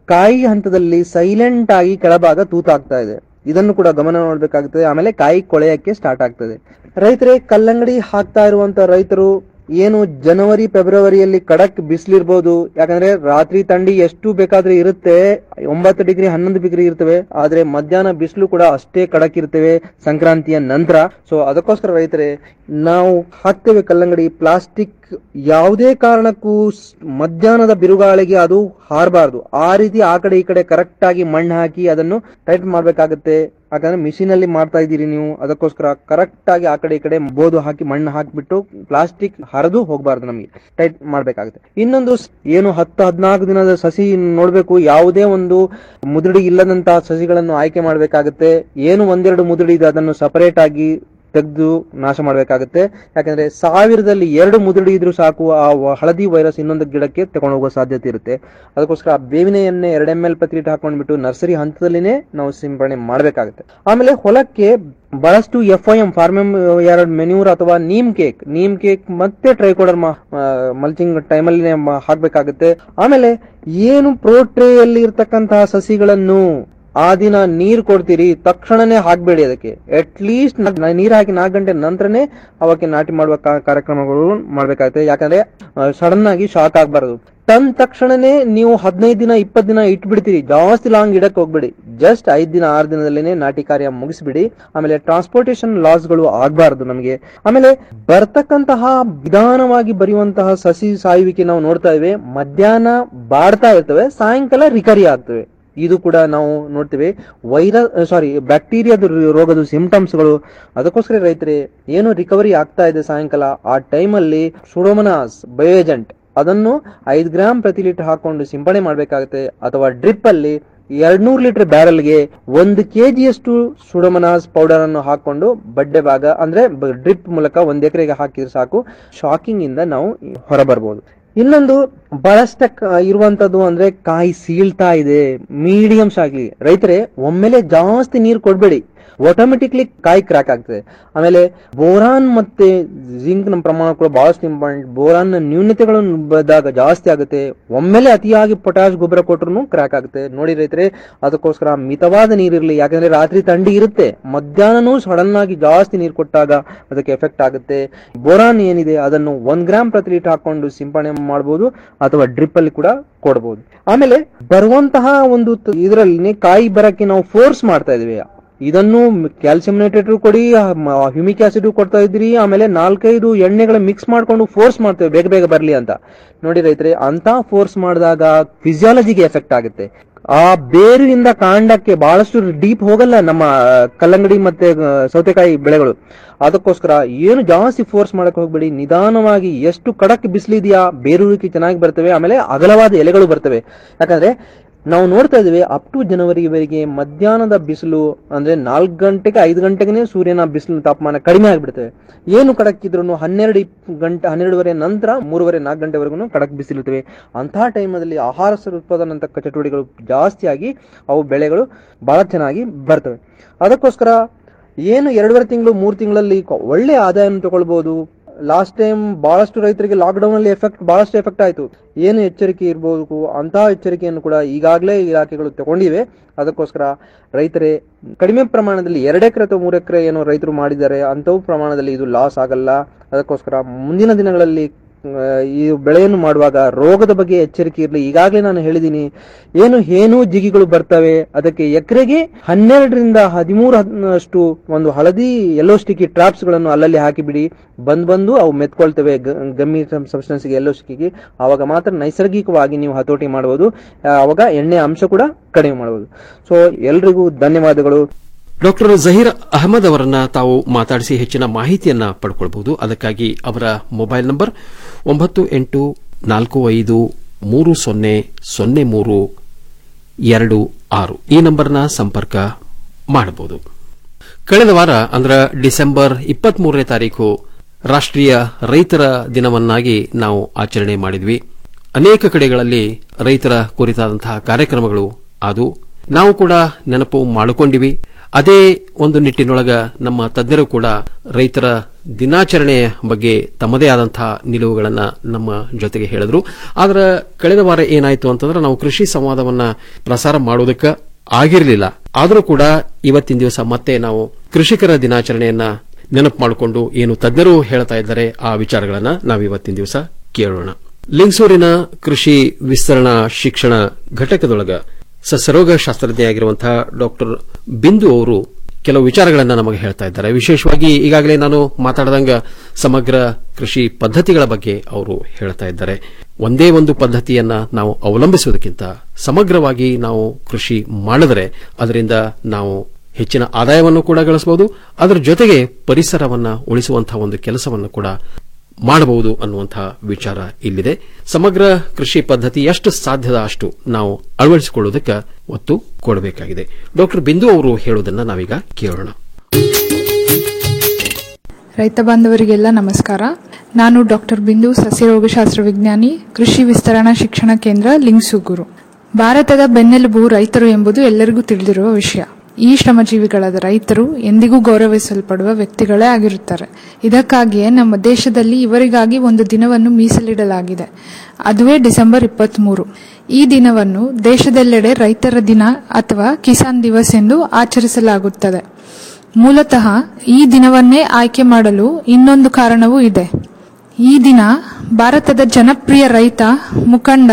ಕಾಯಿ ಹಂತದಲ್ಲಿ ಸೈಲೆಂಟ್ ಆಗಿ ಕೆಳಭಾಗ ತೂತಾಗ್ತಾ ಇದೆ ಇದನ್ನು ಕೂಡ ಗಮನ ಮಾಡಬೇಕಾಗುತ್ತದೆ ಆಮೇಲೆ ಕಾಯಿ ಕೊಳೆಯಕ್ಕೆ ಸ್ಟಾರ್ಟ್ ಆಗ್ತದೆ ರೈತರೇ ಕಲ್ಲಂಗಡಿ ಹಾಕ್ತಾ ಇರುವಂತ ರೈತರು ಏನು ಜನವರಿ ಫೆಬ್ರವರಿಯಲ್ಲಿ ಕಡಕ್ ಬಿಸಿಲಿರ್ಬೋದು ಯಾಕಂದ್ರೆ ರಾತ್ರಿ ಥಂಡಿ ಎಷ್ಟು ಬೇಕಾದ್ರೆ ಇರುತ್ತೆ ಒಂಬತ್ತು ಡಿಗ್ರಿ ಹನ್ನೊಂದು ಡಿಗ್ರಿ ಇರ್ತವೆ ಆದ್ರೆ ಮಧ್ಯಾಹ್ನ ಬಿಸಿಲು ಕೂಡ ಅಷ್ಟೇ ಕಡಕ್ ಇರ್ತವೆ ಸಂಕ್ರಾಂತಿಯ ನಂತರ ಸೊ ಅದಕ್ಕೋಸ್ಕರ ರೈತರೇ ನಾವು ಹಾಕ್ತೇವೆ ಕಲ್ಲಂಗಡಿ ಪ್ಲಾಸ್ಟಿಕ್ ಯಾವುದೇ ಕಾರಣಕ್ಕೂ ಸ್- ಮಧ್ಯಾಹ್ನದ ಬಿರುಗಾಳಿಗೆ ಅದು ಹಾರಬಾರ್ದು ಆ ರೀತಿ ಆ ಕಡೆ ಈ ಕಡೆ ಕರೆಕ್ಟ್ ಆಗಿ ಮಣ್ಣು ಹಾಕಿ ಅದನ್ನು ಟೈಟ್ ಮಾಡ್ಬೇಕಾಗತ್ತೆ ಯಾಕಂದ್ರೆ ಮಿಷಿನ್ ಅಲ್ಲಿ ಮಾಡ್ತಾ ಇದ್ದೀರಿ ನೀವು ಅದಕ್ಕೋಸ್ಕರ ಕರೆಕ್ಟ್ ಆಗಿ ಆ ಕಡೆ ಈ ಕಡೆ ಬೋದು ಹಾಕಿ ಮಣ್ಣು ಹಾಕಿಬಿಟ್ಟು ಪ್ಲಾಸ್ಟಿಕ್ ಹರಿದು ಹೋಗಬಾರ್ದು ನಮಗೆ ಟೈಟ್ ಮಾಡ್ಬೇಕಾಗುತ್ತೆ ಇನ್ನೊಂದು ಸ್- ಏನು ಹತ್ತು ಹದಿನಾಲ್ಕು ದಿನದ ಸಸಿ ನೋಡ್ಬೇಕು ಯಾವುದೇ ಒಂದು ಮುದುಡಿ ಇಲ್ಲದಂತಹ ಸಸಿಗಳನ್ನು ಆಯ್ಕೆ ಮಾಡ್ಬೇಕಾಗುತ್ತೆ ಏನು ಒಂದೆರಡು ಮುದುಡಿ ಇದೆ ಅದನ್ನು ಸಪರೇಟ್ ಆಗಿ ತೆಗೆದು ನಾಶ ಮಾಡಬೇಕಾಗುತ್ತೆ ಯಾಕಂದ್ರೆ ಸಾವಿರದಲ್ಲಿ ಎರಡು ಮುದುಡಿ ಇದ್ರೂ ಸಾಕು ಆ ವ- ಹಳದಿ ವೈರಸ್ ಇನ್ನೊಂದು ಗಿಡಕ್ಕೆ ತಗೊಂಡು ಹೋಗೋ ಸಾಧ್ಯತೆ ಇರುತ್ತೆ ಅದಕ್ಕೋಸ್ಕರ ಆ ಬೇವಿನ ಎಣ್ಣೆ ಎರಡು ಎಮ್ ಎಲ್ ಪ್ರತಿ ಲೀಟರ್ ಹಾಕೊಂಡ್ಬಿಟ್ಟು ನರ್ಸರಿ ಹಂತದಲ್ಲಿನೇ ನಾವು ಸಿಂಪಡಣೆ ಮಾಡಬೇಕಾಗುತ್ತೆ ಆಮೇಲೆ ಹೊಲಕ್ಕೆ ಬಹಳಷ್ಟು ಎಫ್ ಐ ಎಂ ಫಾರ್ಮಮ್ ಎರಡು ಮೆನ್ಯೂರ್ ಅಥವಾ ನೀಮ್ ಕೇಕ್ ನೀಮ್ ಕೇಕ್ ಮತ್ತೆ ಟ್ರೈಕೋಡರ್ ಮಲ್ಚಿಂಗ್ ಟೈಮಲ್ಲಿ ಹಾಕ್ಬೇಕಾಗುತ್ತೆ ಆಮೇಲೆ ಏನು ಪ್ರೋ ಟ್ರೇಯಲ್ಲಿ ಇರ್ತಕ್ಕಂತಹ ಸಸಿಗಳನ್ನು ಆ ದಿನ ನೀರ್ ಕೊಡ್ತೀರಿ ತಕ್ಷಣನೇ ಹಾಕ್ಬೇಡಿ ಅದಕ್ಕೆ ಅಟ್ ಲೀಸ್ಟ್ ನೀರ್ ಹಾಕಿ ನಾಲ್ಕು ಗಂಟೆ ನಂತರನೇ ಅವಕ್ಕೆ ನಾಟಿ ಮಾಡುವ ಕಾ- ಕಾರ್ಯಕ್ರಮಗಳು ಮಾಡ್ಬೇಕಾಗುತ್ತೆ ಯಾಕಂದ್ರೆ ಸಡನ್ ಆಗಿ ಶಾಕ್ ಆಗ್ಬಾರ್ದು ತಂದ ತಕ್ಷಣನೇ ನೀವು ಹದಿನೈದು ದಿನ ಇಪ್ಪತ್ತು ದಿನ ಇಟ್ಬಿಡ್ತೀರಿ ಜಾಸ್ತಿ ಲಾಂಗ್ ಇಡಕ್ ಹೋಗ್ಬೇಡಿ ಜಸ್ಟ್ ಐದ್ ದಿನ ಆರು ದಿನದಲ್ಲೇನೆ ನಾಟಿ ಕಾರ್ಯ ಮುಗಿಸ್ಬಿಡಿ ಆಮೇಲೆ ಟ್ರಾನ್ಸ್ಪೋರ್ಟೇಶನ್ ಲಾಸ್ಗಳು ಆಗ್ಬಾರ್ದು ನಮಗೆ ಆಮೇಲೆ ಬರ್ತಕ್ಕಂತಹ ನಿಧಾನವಾಗಿ ಬರೆಯುವಂತಹ ಸಸಿ ಸಾಯುವಿಕೆ ನಾವು ನೋಡ್ತಾ ಇವೆ ಮಧ್ಯಾಹ್ನ ಬಾಡ್ತಾ ಇರ್ತವೆ ಸಾಯಂಕಾಲ ರಿಕರಿ ಆಗ್ತವೆ ಇದು ಕೂಡ ನಾವು ನೋಡ್ತೇವೆ ವೈರಸ್ ಸಾರಿ ಬ್ಯಾಕ್ಟೀರಿಯಾದ ರೋಗದ ಸಿಂಪ್ಟಮ್ಸ್ಗಳು ಅದಕ್ಕೋಸ್ಕರ ರೈತರೇ ಏನು ರಿಕವರಿ ಆಗ್ತಾ ಇದೆ ಸಾಯಂಕಾಲ ಆ ಟೈಮಲ್ಲಿ ಸುಡೋಮನಾಸ್ ಬಯೋಏಜೆಂಟ್ ಅದನ್ನು ಐದು ಗ್ರಾಮ್ ಪ್ರತಿ ಲೀಟರ್ ಹಾಕೊಂಡು ಸಿಂಪಡಣೆ ಮಾಡಬೇಕಾಗುತ್ತೆ ಅಥವಾ ಡ್ರಿಪ್ ಅಲ್ಲಿ ಎರಡ್ನೂರು ಲೀಟರ್ ಬ್ಯಾರಲ್ಗೆ ಒಂದು ಕೆಜಿಯಷ್ಟು ಸುಡಮನಾಸ್ ಪೌಡರ್ ಅನ್ನು ಹಾಕೊಂಡು ಬಡ್ಡೆ ಭಾಗ ಅಂದ್ರೆ ಡ್ರಿಪ್ ಮೂಲಕ ಒಂದ್ ಎಕರೆಗೆ ಹಾಕಿದ್ರೆ ಸಾಕು ಶಾಕಿಂಗ್ ಇಂದ ನಾವು ಹೊರಬರ್ಬೋದು ಇನ್ನೊಂದು ಬಹಳಷ್ಟ ಇರುವಂತದ್ದು ಅಂದ್ರೆ ಕಾಯಿ ಸೀಳ್ತಾ ಇದೆ ಮೀಡಿಯಮ್ಸ್ ಆಗ್ಲಿ ರೈತರೇ ಒಮ್ಮೆಲೆ ಜಾಸ್ತಿ ನೀರು ಕೊಡ್ಬೇಡಿ ಆಟೋಮೆಟಿಕ್ಲಿ ಕಾಯಿ ಕ್ರಾಕ್ ಆಗ್ತದೆ ಆಮೇಲೆ ಬೋರಾನ್ ಮತ್ತೆ ಜಿಂಕ್ ನ ಪ್ರಮಾಣ ಕೂಡ ಬಹಳಷ್ಟು ಇಂಪಾರ್ಟೆಂಟ್ ಬೋರಾನ್ ನ ನ್ಯೂನತೆಗಳನ್ನು ಬಂದಾಗ ಜಾಸ್ತಿ ಆಗುತ್ತೆ ಒಮ್ಮೆಲೆ ಅತಿಯಾಗಿ ಪೊಟ್ಯಾಶ್ ಗೊಬ್ಬರ ಕೊಟ್ಟರು ಕ್ರಾಕ್ ಆಗುತ್ತೆ ನೋಡಿ ರೈತರೆ ಅದಕ್ಕೋಸ್ಕರ ಮಿತವಾದ ನೀರಿರಲಿ ಯಾಕಂದ್ರೆ ರಾತ್ರಿ ಥಂಡಿ ಇರುತ್ತೆ ಮಧ್ಯಾಹ್ನನೂ ಸಡನ್ ಆಗಿ ಜಾಸ್ತಿ ನೀರು ಕೊಟ್ಟಾಗ ಅದಕ್ಕೆ ಎಫೆಕ್ಟ್ ಆಗುತ್ತೆ ಬೋರಾನ್ ಏನಿದೆ ಅದನ್ನು ಒಂದ್ ಗ್ರಾಮ್ ಪ್ರತಿ ಲೀಟರ್ ಹಾಕೊಂಡು ಸಿಂಪಡಣೆ ಮಾಡಬಹುದು ಅಥವಾ ಡ್ರಿಪ್ ಅಲ್ಲಿ ಕೂಡ ಕೊಡಬಹುದು ಆಮೇಲೆ ಬರುವಂತಹ ಒಂದು ಇದರಲ್ಲಿ ಕಾಯಿ ಬರಕ್ಕೆ ನಾವು ಫೋರ್ಸ್ ಮಾಡ್ತಾ ಇದೀವಿ ಇದನ್ನು ಕ್ಯಾಲ್ಸಿಯಂ ನೈಟ್ರೇಟ್ ಕೊಡಿ ಹ್ಯೂಮಿಕ್ ಆಸಿಡ್ ಕೊಡ್ತಾ ಇದ್ರಿ ಆಮೇಲೆ ನಾಲ್ಕೈದು ಎಣ್ಣೆಗಳ ಮಿಕ್ಸ್ ಮಾಡ್ಕೊಂಡು ಫೋರ್ಸ್ ಮಾಡ್ತೇವೆ ಬೇಗ ಬೇಗ ಬರ್ಲಿ ಅಂತ ನೋಡಿ ರೈತರೆ ಅಂತ ಫೋರ್ಸ್ ಮಾಡಿದಾಗ ಫಿಸಿಯಾಲಜಿಗೆ ಎಫೆಕ್ಟ್ ಆಗುತ್ತೆ ಆ ಬೇರಿನಿಂದ ಕಾಂಡಕ್ಕೆ ಬಹಳಷ್ಟು ಡೀಪ್ ಹೋಗಲ್ಲ ನಮ್ಮ ಕಲ್ಲಂಗಡಿ ಮತ್ತೆ ಆ, ಸೌತೆಕಾಯಿ ಬೆಳೆಗಳು ಅದಕ್ಕೋಸ್ಕರ ಏನು ಜಾಸ್ತಿ ಫೋರ್ಸ್ ಮಾಡಕ್ ಹೋಗ್ಬೇಡಿ ನಿಧಾನವಾಗಿ ಎಷ್ಟು ಖಡಕ್ ಬಿಸಿಲಿದೆಯಾ ಬೇರೂರಿಕೆ ಚೆನ್ನಾಗಿ ಬರ್ತವೆ ಆಮೇಲೆ ಅಗಲವಾದ ಎಲೆಗಳು ಬರ್ತವೆ ಯಾಕಂದ್ರೆ ನಾವು ನೋಡ್ತಾ ಇದೀವಿ ಅಪ್ ಟು ಜನವರಿವರೆಗೆ ಮಧ್ಯಾಹ್ನದ ಬಿಸಿಲು ಅಂದ್ರೆ ನಾಲ್ಕು ಗಂಟೆಗೆ ಐದು ಗಂಟೆಗೆ ಸೂರ್ಯನ ಬಿಸಿಲು ತಾಪಮಾನ ಕಡಿಮೆ ಆಗಿಬಿಡ್ತವೆ ಏನು ಕಡಕ್ಕಿದ್ರು ಹನ್ನೆರಡು ಇಪ್- ಗಂಟೆ ಹನ್ನೆರಡುವರೆ ನಂತರ ಮೂರುವರೆ ನಾಲ್ಕು ಗಂಟೆವರೆಗೂ ಕಡಕ್ ಬಿಸಿಲಿರ್ತವೆ ಅಂತಹ ಟೈಮಲ್ಲಿ ಆಹಾರ ಸರ ಉತ್ಪಾದನಾ ಚಟುವಟಿಕೆಗಳು ಜಾಸ್ತಿಯಾಗಿ ಅವು ಬೆಳೆಗಳು ಬಹಳ ಚೆನ್ನಾಗಿ ಬರ್ತವೆ ಅದಕ್ಕೋಸ್ಕರ ಏನು ಎರಡೂವರೆ ತಿಂಗಳು ಮೂರು ತಿಂಗಳಲ್ಲಿ ಕ- ಒಳ್ಳೆ ಆದಾಯವನ್ನು ತಗೊಳ್ಬಹುದು ಲಾಸ್ಟ್ ಟೈಮ್ ಬಹಳಷ್ಟು ರೈತರಿಗೆ ಲಾಕ್ ಡೌನ್ ಅಲ್ಲಿ ಎಫೆಕ್ಟ್ ಬಹಳಷ್ಟು ಎಫೆಕ್ಟ್ ಆಯ್ತು ಏನು ಎಚ್ಚರಿಕೆ ಇರಬಹುದು ಅಂತಹ ಎಚ್ಚರಿಕೆಯನ್ನು ಕೂಡ ಈಗಾಗಲೇ ಇಲಾಖೆಗಳು ತಗೊಂಡಿವೆ ಅದಕ್ಕೋಸ್ಕರ ರೈತರೇ ಕಡಿಮೆ ಪ್ರಮಾಣದಲ್ಲಿ ಎರಡು ಎಕರೆ ಅಥವಾ ಮೂರು ಎಕರೆ ಏನೋ ರೈತರು ಮಾಡಿದ್ದಾರೆ ಅಂಥವು ಪ್ರಮಾಣದಲ್ಲಿ ಇದು ಲಾಸ್ ಆಗಲ್ಲ ಅದಕ್ಕೋಸ್ಕರ ಮುಂದಿನ ದಿನಗಳಲ್ಲಿ ಆ, ಈ ಬೆಳೆಯನ್ನು ಮಾಡುವಾಗ ರೋಗದ ಬಗ್ಗೆ ಎಚ್ಚರಿಕೆ ಇರಲಿ ಈಗಾಗಲೇ ನಾನು ಹೇಳಿದ್ದೀನಿ ಏನು ಹೇನು ಜಿಗಿಗಳು ಬರ್ತವೆ ಅದಕ್ಕೆ ಎಕರೆಗೆ ಹನ್ನೆರಡರಿಂದ ಹದಿಮೂರು ಅಷ್ಟು ಒಂದು ಹಳದಿ ಯೆಲ್ಲೋ ಸ್ಟಿಕ್ಕಿ ಟ್ರಾಪ್ಸ್ ಗಳನ್ನು ಅಲ್ಲಲ್ಲಿ ಹಾಕಿಬಿಡಿ ಬಂದ್ ಬಂದು ಅವು ಮೆತ್ಕೊಳ್ತವೆ ಗ- ಗಮ್ಮಿ ಸಬ್ಸ್ಟೆನ್ಸ್ ಗೆ ಯೆಲ್ಲೋ ಸ್ಟಿಕ್ಕಿಗೆ ಆವಾಗ ಮಾತ್ರ ನೈಸರ್ಗಿಕವಾಗಿ ನೀವು ಹತೋಟಿ ಮಾಡಬಹುದು ಆ, ಅವಾಗ ಎಣ್ಣೆ ಅಂಶ ಕೂಡ ಕಡಿಮೆ ಮಾಡಬಹುದು ಸೊ ಎಲ್ರಿಗೂ ಧನ್ಯವಾದಗಳು ಡಾಕ್ಟರ್ ಜಹೀರ್ ಅಹಮದ್ ಅವರನ್ನ ತಾವು ಮಾತಾಡಿಸಿ ಹೆಚ್ಚಿನ ಮಾಹಿತಿಯನ್ನ ಪಡ್ಕೊಳ್ಬಹುದು ಅದಕ್ಕಾಗಿ ಅವರ ಮೊಬೈಲ್ ನಂಬರ್ ಒಂಬತ್ತು ಎಂಟು ನಾಲ್ಕು ಐದು ಮೂರು ಸೊನ್ನೆ ಸೊನ್ನೆ ಮೂರು ಎರಡು ಆರು ಈ ನಂಬರ್ನ ಸಂಪರ್ಕ ಮಾಡಬಹುದು ಕಳೆದ ವಾರ ಅಂದ್ರೆ ಡಿಸೆಂಬರ್ ಇಪ್ಪತ್ಮೂರನೇ ತಾರೀಕು ರಾಷ್ಟ್ರೀಯ ರೈತರ ದಿನವನ್ನಾಗಿ ನಾವು ಆಚರಣೆ ಮಾಡಿದ್ವಿ ಅನೇಕ ಕಡೆಗಳಲ್ಲಿ ರೈತರ ಕುರಿತಾದಂತಹ ಕಾರ್ಯಕ್ರಮಗಳು ಅದು ನಾವು ಕೂಡ ನೆನಪು ಮಾಡಿಕೊಂಡಿವಿ ಅದೇ ಒಂದು ನಿಟ್ಟಿನೊಳಗ ನಮ್ಮ ತಜ್ಞರು ಕೂಡ ರೈತರ ದಿನಾಚರಣೆಯ ಬಗ್ಗೆ ತಮ್ಮದೇ ಆದಂತಹ ನಿಲುವುಗಳನ್ನ ನಮ್ಮ ಜೊತೆಗೆ ಹೇಳಿದ್ರು ಆದ್ರೆ ಕಳೆದ ವಾರ ಏನಾಯ್ತು ಅಂತಂದ್ರೆ ನಾವು ಕೃಷಿ ಸಂವಾದವನ್ನ ಪ್ರಸಾರ ಮಾಡೋದಕ್ಕೆ ಆಗಿರಲಿಲ್ಲ ಆದರೂ ಕೂಡ ಇವತ್ತಿನ ದಿವಸ ಮತ್ತೆ ನಾವು ಕೃಷಿಕರ ದಿನಾಚರಣೆಯನ್ನ ನೆನಪು ಮಾಡಿಕೊಂಡು ಏನು ತಜ್ಞರು ಹೇಳ್ತಾ ಇದ್ದಾರೆ ಆ ವಿಚಾರಗಳನ್ನ ನಾವು ಇವತ್ತಿನ ದಿವಸ ಕೇಳೋಣ ಲಿಂಗಸೂರಿನ ಕೃಷಿ ವಿಸ್ತರಣಾ ಶಿಕ್ಷಣ ಘಟಕದೊಳಗ ಸಸ್ಯರೋಗ ಶಾಸ್ತ್ರಜ್ಞೆಯಾಗಿರುವಂತಹ ಡಾಕ್ಟರ್ ಬಿಂದು ಅವರು ಕೆಲವು ವಿಚಾರಗಳನ್ನ ನಮಗೆ ಹೇಳ್ತಾ ಇದ್ದಾರೆ ವಿಶೇಷವಾಗಿ ಈಗಾಗಲೇ ನಾನು ಮಾತಾಡಿದಂಗ ಸಮಗ್ರ ಕೃಷಿ ಪದ್ಧತಿಗಳ ಬಗ್ಗೆ ಅವರು ಹೇಳ್ತಾ ಇದ್ದಾರೆ ಒಂದೇ ಒಂದು ಪದ್ಧತಿಯನ್ನ ನಾವು ಅವಲಂಬಿಸುವುದಕ್ಕಿಂತ ಸಮಗ್ರವಾಗಿ ನಾವು ಕೃಷಿ ಮಾಡಿದರೆ ಅದರಿಂದ ನಾವು ಹೆಚ್ಚಿನ ಆದಾಯವನ್ನು ಕೂಡ ಗಳಿಸಬಹುದು ಅದರ ಜೊತೆಗೆ ಪರಿಸರವನ್ನ ಉಳಿಸುವಂತಹ ಒಂದು ಕೆಲಸವನ್ನು ಕೂಡ ಮಾಡಬಹುದು ಅನ್ನುವಂತಹ ವಿಚಾರ ಇಲ್ಲಿದೆ ಸಮಗ್ರ ಕೃಷಿ ಪದ್ಧತಿ ಎಷ್ಟು ಸಾಧ್ಯದ ಅಷ್ಟು ನಾವು ಅಳವಡಿಸಿಕೊಳ್ಳುವುದಕ್ಕೆ ಒತ್ತು ಕೊಡಬೇಕಾಗಿದೆ ಡಾಕ್ಟರ್ ಬಿಂದು ಅವರು ಹೇಳುವುದನ್ನ ನಾವೀಗ ಕೇಳೋಣ ರೈತ ಬಾಂಧವರಿಗೆಲ್ಲ ನಮಸ್ಕಾರ ನಾನು ಡಾಕ್ಟರ್ ಬಿಂದು ಸಸ್ಯರೋಗಶಾಸ್ತ್ರ ವಿಜ್ಞಾನಿ ಕೃಷಿ ವಿಸ್ತರಣಾ ಶಿಕ್ಷಣ ಕೇಂದ್ರ ಲಿಂಗ್ಸೂಗೂರು ಭಾರತದ ಬೆನ್ನೆಲುಬು ರೈತರು ಎಂಬುದು ಎಲ್ಲರಿಗೂ ತಿಳಿದಿರುವ ವಿಷಯ ಈ ಶ್ರಮಜೀವಿಗಳಾದ ರೈತರು ಎಂದಿಗೂ ಗೌರವಿಸಲ್ಪಡುವ ವ್ಯಕ್ತಿಗಳೇ ಆಗಿರುತ್ತಾರೆ ಇದಕ್ಕಾಗಿಯೇ ನಮ್ಮ ದೇಶದಲ್ಲಿ ಇವರಿಗಾಗಿ ಒಂದು ದಿನವನ್ನು ಮೀಸಲಿಡಲಾಗಿದೆ ಅದುವೇ ಡಿಸೆಂಬರ್ ಇಪ್ಪತ್ಮೂರು ಈ ದಿನವನ್ನು ದೇಶದೆಲ್ಲೆಡೆ ರೈತರ ದಿನ ಅಥವಾ ಕಿಸಾನ್ ದಿವಸ್ ಎಂದು ಆಚರಿಸಲಾಗುತ್ತದೆ ಮೂಲತಃ ಈ ದಿನವನ್ನೇ ಆಯ್ಕೆ ಮಾಡಲು ಇನ್ನೊಂದು ಕಾರಣವೂ ಇದೆ ಈ ದಿನ ಭಾರತದ ಜನಪ್ರಿಯ ರೈತ ಮುಖಂಡ